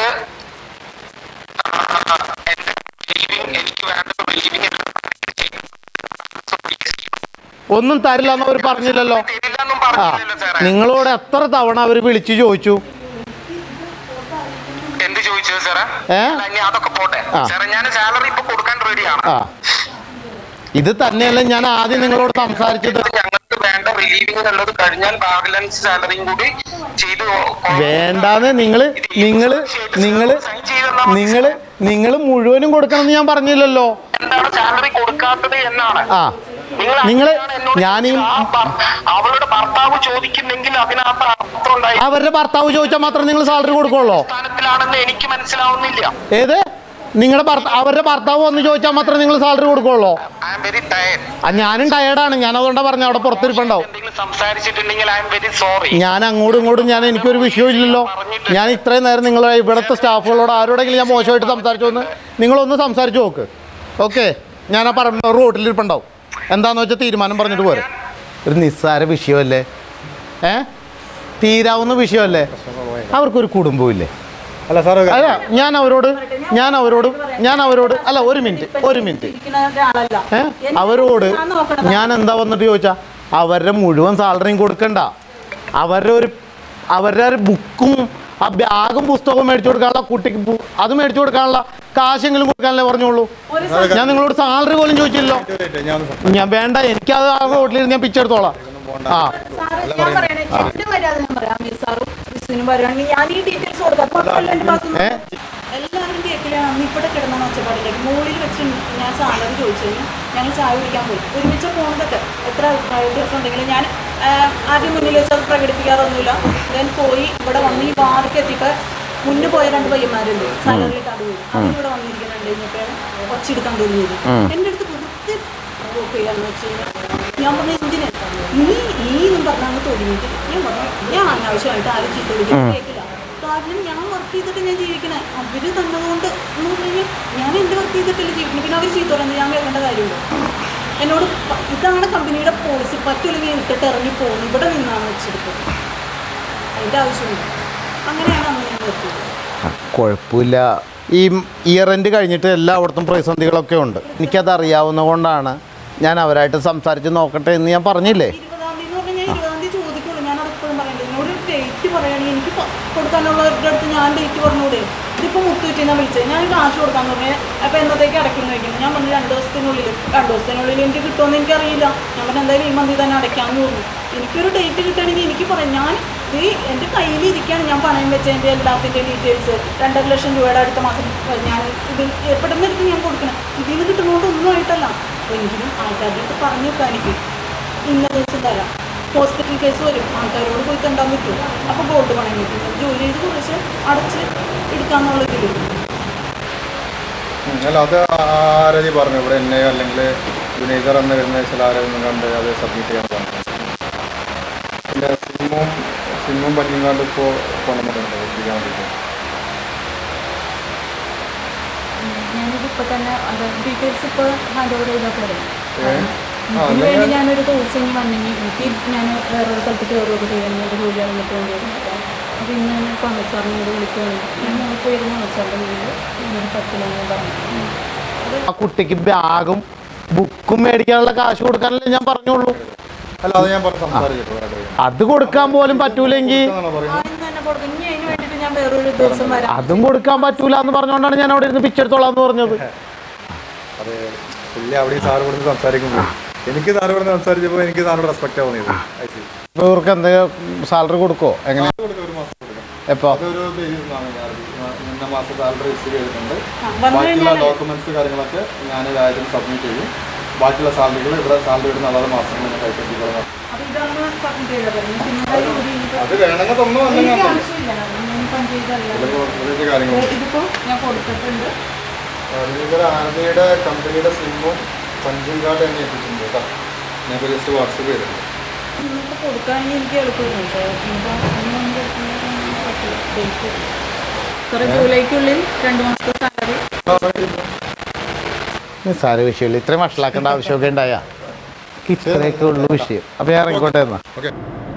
S5: എന്റെ ലീവിങ് എനിക്ക് വേണ്ട ലീവിങ്
S1: ഒന്നും തരില്ല എന്ന് അവർ പറഞ്ഞില്ലല്ലോ
S5: തരില്ലെന്നും
S1: ആ
S5: പറഞ്ഞില്ലല്ലോ സാറേ
S1: നിങ്ങളോട് എത്ര തവണ അവർ വിളിച്ചു ചോദിച്ചു
S5: എന്ത് ചോദിച്ചത് സാറേ
S1: ഏ
S5: അല്ല, ഇനി അതൊക്കെ പോട്ടെ
S1: ആ.
S5: സാറേ ഞാൻ സാലറി ഇപ്പൊ കൊടുക്കാൻ റെഡിയാണ്
S1: ആ ഇത് തന്നെയല്ല ഞാൻ ആദ്യം നിങ്ങളോട് സംസാരിച്ചത്
S5: ഞങ്ങൾക്ക് വേണ്ട റിലീവിംഗ് ഉള്ളത് കഴിഞ്ഞാൽ ബാലൻസ് സാലറിയും കൂടി ചെയ്ത്
S1: വേണ്ടാന്ന് നിങ്ങള് നിങ്ങള് നിങ്ങള് നിങ്ങള് നിങ്ങൾ മുഴുവനും കൊടുക്കണമെന്ന് ഞാൻ പറഞ്ഞില്ലല്ലോ
S5: എന്താണ് സാലറി കൊടുക്കാത്തത് എന്നാണ്
S1: ആ
S5: നിങ്ങൾ
S1: നിങ്ങള്
S5: അങ്ങനെയാണ് എന്നോട്
S1: ഞാനീ
S5: ആ ഭർ- അവളുടെ ഭർത്താവ് ചോദിക്കുന്നെങ്കിൽ അതിനകത്ത് അർത്ഥം ഉണ്ടായി
S1: അവരുടെ ഭർത്താവ് ചോദിച്ചാൽ മാത്രം നിങ്ങൾ സാലറി കൊടുക്കുള്ളൂ
S5: സ്ഥാനത്തിലാണെന്ന് എനിക്ക് മനസ്സിലാവുന്നില്ല
S1: ഏത് നിങ്ങളുടെ ഭർത്താവ് അവരുടെ ഭർത്താവ് വന്ന് ചോദിച്ചാൽ മാത്രം നിങ്ങൾ സാലറി കൊടുക്കുള്ളൂ
S5: ഐ എം വെരി ടയർഡ്
S1: ആ ഞാനും ടയേർഡാണ് ഞാൻ അതുകൊണ്ടാണ് പറഞ്ഞ അവിടെ പുറത്തിരിപ്പുണ്ടാവും
S5: എന്തെങ്കിലും സംസാരിച്ചിട്ടുണ്ടെങ്കിൽ ഐ എം വെരി സോറി
S1: ഞാൻ അങ്ങോട്ടും ഇങ്ങോട്ടും ഞാൻ എനിക്കൊരു വിഷയമില്ലല്ലോ ഞാൻ ഇത്രയും നേരം നിങ്ങൾ ഇവിടുത്തെ സ്റ്റാഫുകളോട് ആരോടെങ്കിലും ഞാൻ മോശമായിട്ട് സംസാരിച്ചു എന്ന് നിങ്ങളൊന്ന് സംസാരിച്ചു നോക്ക് ഓക്കെ ഞാൻ ആ പറഞ്ഞ റോട്ടിലിരിപ്പുണ്ടാവും എന്താന്ന് വെച്ചാൽ തീരുമാനം പറഞ്ഞിട്ട് പോരെ ഒരു നിസ്സാര വിഷയമല്ലേ ഏ തീരാവുന്ന വിഷയമല്ലേ അവർക്കൊരു കുടുംബമില്ലേ
S4: അല്ല സാർ
S1: അല്ല ഞാൻ അവരോട് ഞാൻ അവരോട് ഞാൻ അവരോട് അല്ല ഒരു മിനിറ്റ് ഒരു മിനിറ്റ്
S3: ഇരിക്കുന്ന ഒരാളല്ല
S1: ഏ
S3: എന്നെ
S1: അവരോട്
S3: ഞാൻ നോക്കണതാ.
S1: ഞാൻ എന്താ വന്നിട്ട് ചോദിച്ചാ അവരുടെ മുഴുവൻ സാലറിയും കൊടുക്കണ്ട അവരുടെ ഒരു അവരുടെ ഒരു ബുക്കും ആ ബാഗും പുസ്തകവും മേടിച്ചു കൊടുക്കാനുള്ള കുട്ടിക്ക് ബു- അത് മേടിച്ചു കൊടുക്കാനുള്ള കാശെങ്കിലും കൊടുക്കാനല്ലേ പറഞ്ഞോളൂ
S3: ഒരു
S1: ഞാൻ നിങ്ങളോട് സാലറി പോലും ചോദിച്ചില്ലല്ലോ
S4: ഞാൻ
S1: ഞാൻ വേണ്ട എനിക്കത് ആ റോഡിലിരുന്ന് ഞാൻ പിച്ചെടുത്തോളാം ആ
S3: സാറ് ഞാൻ പറയണേ എന്റെ മര്യാദ ഞാൻ പറയാം അമീർ സാറും വിസിനും പറയുകയാണെങ്കിൽ ഞാൻ ഈ ഡീറ്റെയിൽസ് കൊടുക്കാം കുഴപ്പമില്ല, എന്റെ ഭാഗത്ത് നിന്ന്. എല്ലാവരും കേൾക്കില്ല അന്ന് ഇവിടെ കിടന്ന ഒച്ചപ്പാടിലേക്ക് മുകളിൽ വെച്ച് ഞാൻ സാലറി ചോദിച്ചു കഴിഞ്ഞു ഞങ്ങൾ ചായ കുടിക്കാൻ പോയി ഒരുമിച്ച് പോകുന്നതൊക്കെ എത്ര ദിവസം ഉണ്ടെങ്കിലും ഞാൻ ആ, ആദ്യം മുന്നിൽ വെച്ച് അത് പ്രകടിപ്പിക്കാറൊന്നുമില്ല ദെൻ പോയി ഇവിടെ വന്ന് ഈ വാതിക്ക് എത്തിയപ്പോൾ മുന്നേ പോയ രണ്ട് പയ്യന്മാരുണ്ട് സാലറി ഇട്ടാണ്ട് പോയി അവരിവിടെ വന്നിരിക്കുന്നുണ്ട് കഴിഞ്ഞപ്പോഴാണ് ഒച്ചെടുക്കാൻ തോന്നിയത് എൻ്റെ അടുത്ത് വെറുതെ പ്രൊവോക്ക് ചെയ്യാന്ന് വെച്ച് കഴിഞ്ഞാൽ ഞാൻ പറഞ്ഞു എന്തിന് നീ നീ എന്നും പറഞ്ഞാൽ തുടങ്ങിയിട്ട് ഞാൻ പറഞ്ഞു ഞാൻ അനാവശ്യമായിട്ട് ആരും ചീത്ത വിളിക്കാൻ കേൾക്കില്ല കാരണം ഞാൻ വർക്ക് ചെയ്തിട്ട് ഞാൻ ജീവിക്കണേ അവര് തന്നതുകൊണ്ട് എന്ന് പറഞ്ഞു കഴിഞ്ഞാൽ ഞാൻ എൻ്റെ വർക്ക് ചെയ്തിട്ടല്ലേ ജീവിക്കണം പിന്നെ അവർ ചീത്ത പറയുന്നത് ഞാൻ കേൾക്കേണ്ട കാര്യമുണ്ടോ എന്നോട് പ- ഇതാണ് കമ്പനിയുടെ പോളിസി പറ്റില്ലെങ്കിൽ ഇട്ടിട്ട് ഇറങ്ങി പോകുന്നു ഇവിടെ നിന്നാണ് വെച്ചെടുത്തത് അതിൻ്റെ ആവശ്യമില്ല അങ്ങനെയാണ് അന്ന് ഞാൻ വർക്ക് ചെയ്തത്
S1: കുഴപ്പമില്ല ഈ ഇയർ എൻഡ് കഴിഞ്ഞിട്ട് എല്ലായിടത്തും പ്രതിസന്ധികളൊക്കെ ഉണ്ട് എനിക്കത് അറിയാവുന്ന കൊണ്ടാണ് ഞാൻ അവരായിട്ട് സംസാരിച്ച് നോക്കട്ടെ എന്ന് ഞാൻ പറഞ്ഞില്ലേ
S3: ഇരുപതാം തീയതി എന്ന് പറഞ്ഞാൽ ഞാൻ ഇരുപതാം തീയതി ചോദിക്കുള്ളൂ ഞാൻ അത് എപ്പോഴും പറയണ്ടേ എന്നോട് ഒരു ഡേറ്റ് പറയുകയാണെങ്കിൽ എനിക്ക് പ- കൊടുക്കാനുള്ളവരുടെ അടുത്ത് ഞാൻ ഡേറ്റ് പറഞ്ഞൂടെ ഇതിപ്പോൾ മുത്തൂറ്റിന്നാണ് വിളിച്ചത് ഞാൻ കാശ് കൊടുക്കാന്ന് പറഞ്ഞാൽ അപ്പോൾ എന്നത്തേക്ക് അടയ്ക്കുന്നു ചോദിക്കുന്നു ഞാൻ പറഞ്ഞു രണ്ട് ദിവസത്തിനുള്ളിൽ രണ്ട് ദിവസത്തിനുള്ളിൽ എനിക്ക് കിട്ടുമെന്ന് എനിക്കറിയില്ല ഞാൻ പറഞ്ഞു എന്തായാലും ഈ മന്തി തന്നെ അടയ്ക്കാമെന്ന് പറഞ്ഞു എനിക്കൊരു ഡേറ്റ് കിട്ടുകയാണെങ്കിൽ എനിക്ക് പറയാം ഞാൻ ഈ എൻ്റെ കയ്യിൽ ഇരിക്കുകയാണ് ഞാൻ പണയം വെച്ചതിൻ്റെ എല്ലാത്തിൻ്റെ ഡീറ്റെയിൽസ് രണ്ടര ലക്ഷം രൂപയുടെ അടുത്ത മാസം ഞാൻ ഇത് എവിടെ നിന്നെടുത്ത് ഞാൻ കൊടുക്കണം ഇതിൽ നിന്ന് കിട്ടുന്നതുകൊണ്ട് ഒന്നും ആയിട്ടല്ല അപ്പോൾ എങ്കിലും ആൾക്കാരുടെ അടുത്ത് പറഞ്ഞു വെക്കാൻ എനിക്ക് ഇന്ന ദിവസം തരാം ഹോസ്പിറ്റൽ കേസ് വരും ആൾക്കാരോട് പോയി കണ്ടാൻ പറ്റും അപ്പോൾ ഗോൾഡ് പണയം കിട്ടും അത് ജോലി ചെയ്ത് കുറച്ച് അടച്ച് എടുക്കാന്നുള്ള ഇതിൽ
S4: അല്ല അത് ആരതി പറഞ്ഞു ഇവിടെ എന്നെ അല്ലെങ്കിൽ വിനേജർ എന്ന് വരുന്ന ചില ആരെയൊന്നും കണ്ട് അത് സബ്മിറ്റ് ചെയ്യാൻ പറഞ്ഞു പിന്നെ സിമ്മും സിമ്മും പറ്റിങ്ങാണ്ട് ഇപ്പോൾ കൊണ്ടുവന്നിട്ടുണ്ട് എത്തിക്കാൻ വേണ്ടിയിട്ട്
S3: ഞാനിത് ഇപ്പോൾ തന്നെ ഡീറ്റെയിൽസ് ഇപ്പോൾ ഹാൻഡ് ഓവർ ചെയ്താൽ പോലെ
S4: ഏ? ആ,
S3: ഇതിന്
S4: നിങ്ങൾ-
S3: വേണ്ടി ഞാനൊരു ദിവസം ഇനി വന്നെങ്കിൽ എനിക്ക് ഞാൻ വേറൊരു സ്ഥലത്ത് കയറുകയൊക്കെ ചെയ്യണം എൻ്റെ ജോലി കഴിഞ്ഞിട്ട് വേണ്ടിയിരുന്നു അപ്പോൾ ഇന്ന് ഞാൻ കോൺഗ്രസ് സാറിനോട് വിളിക്കുകയാണ് ഞാൻ മോൾക്ക് വരുന്ന സാറിൻ്റെ വീട് ഇങ്ങനെ പറ്റില്ല ഞാൻ പറഞ്ഞു
S1: ആ കുട്ടിക്ക് ബാഗും ബുക്കും മേടിക്കാനുള്ള കാശ് കൊടുക്കാനല്ലേ ഞാൻ പറഞ്ഞോളൂ
S4: അല്ല അത് ഞാൻ പറഞ്ഞു സംസാരിച്ചിട്ടു വേറെ
S1: അത് കൊടുക്കാൻ പോലും പറ്റൂലെങ്കിൽ
S4: എന്നാണോ പറയുന്നത്
S3: ആദ്യം തന്നെ കൊടുക്കും ഇനി അതിന് വേണ്ടിയിട്ട് ഞാൻ വേറൊരു ദിവസം വരാം
S1: അതും കൊടുക്കാൻ പറ്റൂല എന്ന് പറഞ്ഞുകൊണ്ടാണ് ഞാൻ അവിടെ ഇരുന്ന് പിച്ചെടുത്തോളാം എന്ന് പറഞ്ഞത്
S4: അത് പുള്ളി അവിടെ ഈ സാറ് ഇവിടുന്ന് സംസാരിക്കുമ്പോൾ എനിക്ക് സാറ് ഇവിടുന്ന് സംസാരിച്ചപ്പോൾ എനിക്ക് സാറിനോട് റെസ്പെക്റ്റ് തോന്നിയത് I see.
S1: ഇപ്പൊ ഇവർക്ക് എന്തെങ്കിലും സാലറി കൊടുക്കോ എങ്ങനെ
S4: അത് കൊടുക്കാം, ഒരു മാസം കൊടുക്കാം.
S1: എപ്പോ
S4: അതൊരു ബേസിസ് ആണ് ഞാൻ ഇന്ന മാസം സാലറി റിസീവ് ചെയ്തിട്ടുണ്ട്
S3: ആ, വന്നു
S4: ബാക്കിയുള്ള
S3: കഴിഞ്ഞാൽ
S4: ഡോക്യുമെന്റ്സ് കാര്യങ്ങളൊക്കെ ഞാൻ രാജ്യത്തിൽ സബ്മിറ്റ് ചെയ്യും ബാക്കിയുള്ള സാലറികൾ ഇവിടെ സാലറി ഇടുന്ന അതാത് മാസങ്ങളിൽ ഞാൻ കൈപ്പറ്റിക്കൊള്ളാം
S3: അപ്പോൾ ഇതാണ് സബ്മിറ്റ് ചെയ്താൽ പറയുന്നത് സിനിമയുടെ കൂടി എനിക്ക്
S4: അത് വേണമെങ്കിൽ തന്നോ അല്ലെങ്കിൽ
S3: എനിക്ക്
S4: ഞാൻ തരും.
S3: ആവശ്യമില്ല ഞാൻ പഞ്ചായത്ത് അറിയാം
S4: ചിലപ്പോൾ പ്രത്യേകിച്ച് കാര്യങ്ങൾ
S3: ഇതിപ്പോൾ ഞാൻ കൊടുത്തിട്ടുണ്ട്
S4: ഇവർ ആർമിയുടെ കമ്പനിയുടെ സിമ്മും പഞ്ചിങ് കാർഡ് തന്നെ എത്തിയിട്ടുണ്ട് കേട്ടോ ഞാൻ ജസ്റ്റ് വാട്സപ്പ് ചെയ്തിട്ടുണ്ട്
S3: നിങ്ങൾക്ക് കൊടുക്കുകയാണെങ്കിൽ എനിക്ക് എളുപ്പമില്ല കേട്ടോ സാറേ ജൂലൈക്കുള്ളിൽ രണ്ട് മാസത്തെ സാലറി
S1: സാര വിഷയമില്ല ഇത്രയും വഷളാക്കേണ്ട ആവശ്യമൊക്കെ ഉണ്ടായ ഇത്രയൊക്കെ ഉള്ളു വിഷയം അപ്പൊ ഞാൻ ഇറങ്ങിക്കോട്ടെ എന്നാ
S4: ഓക്കെ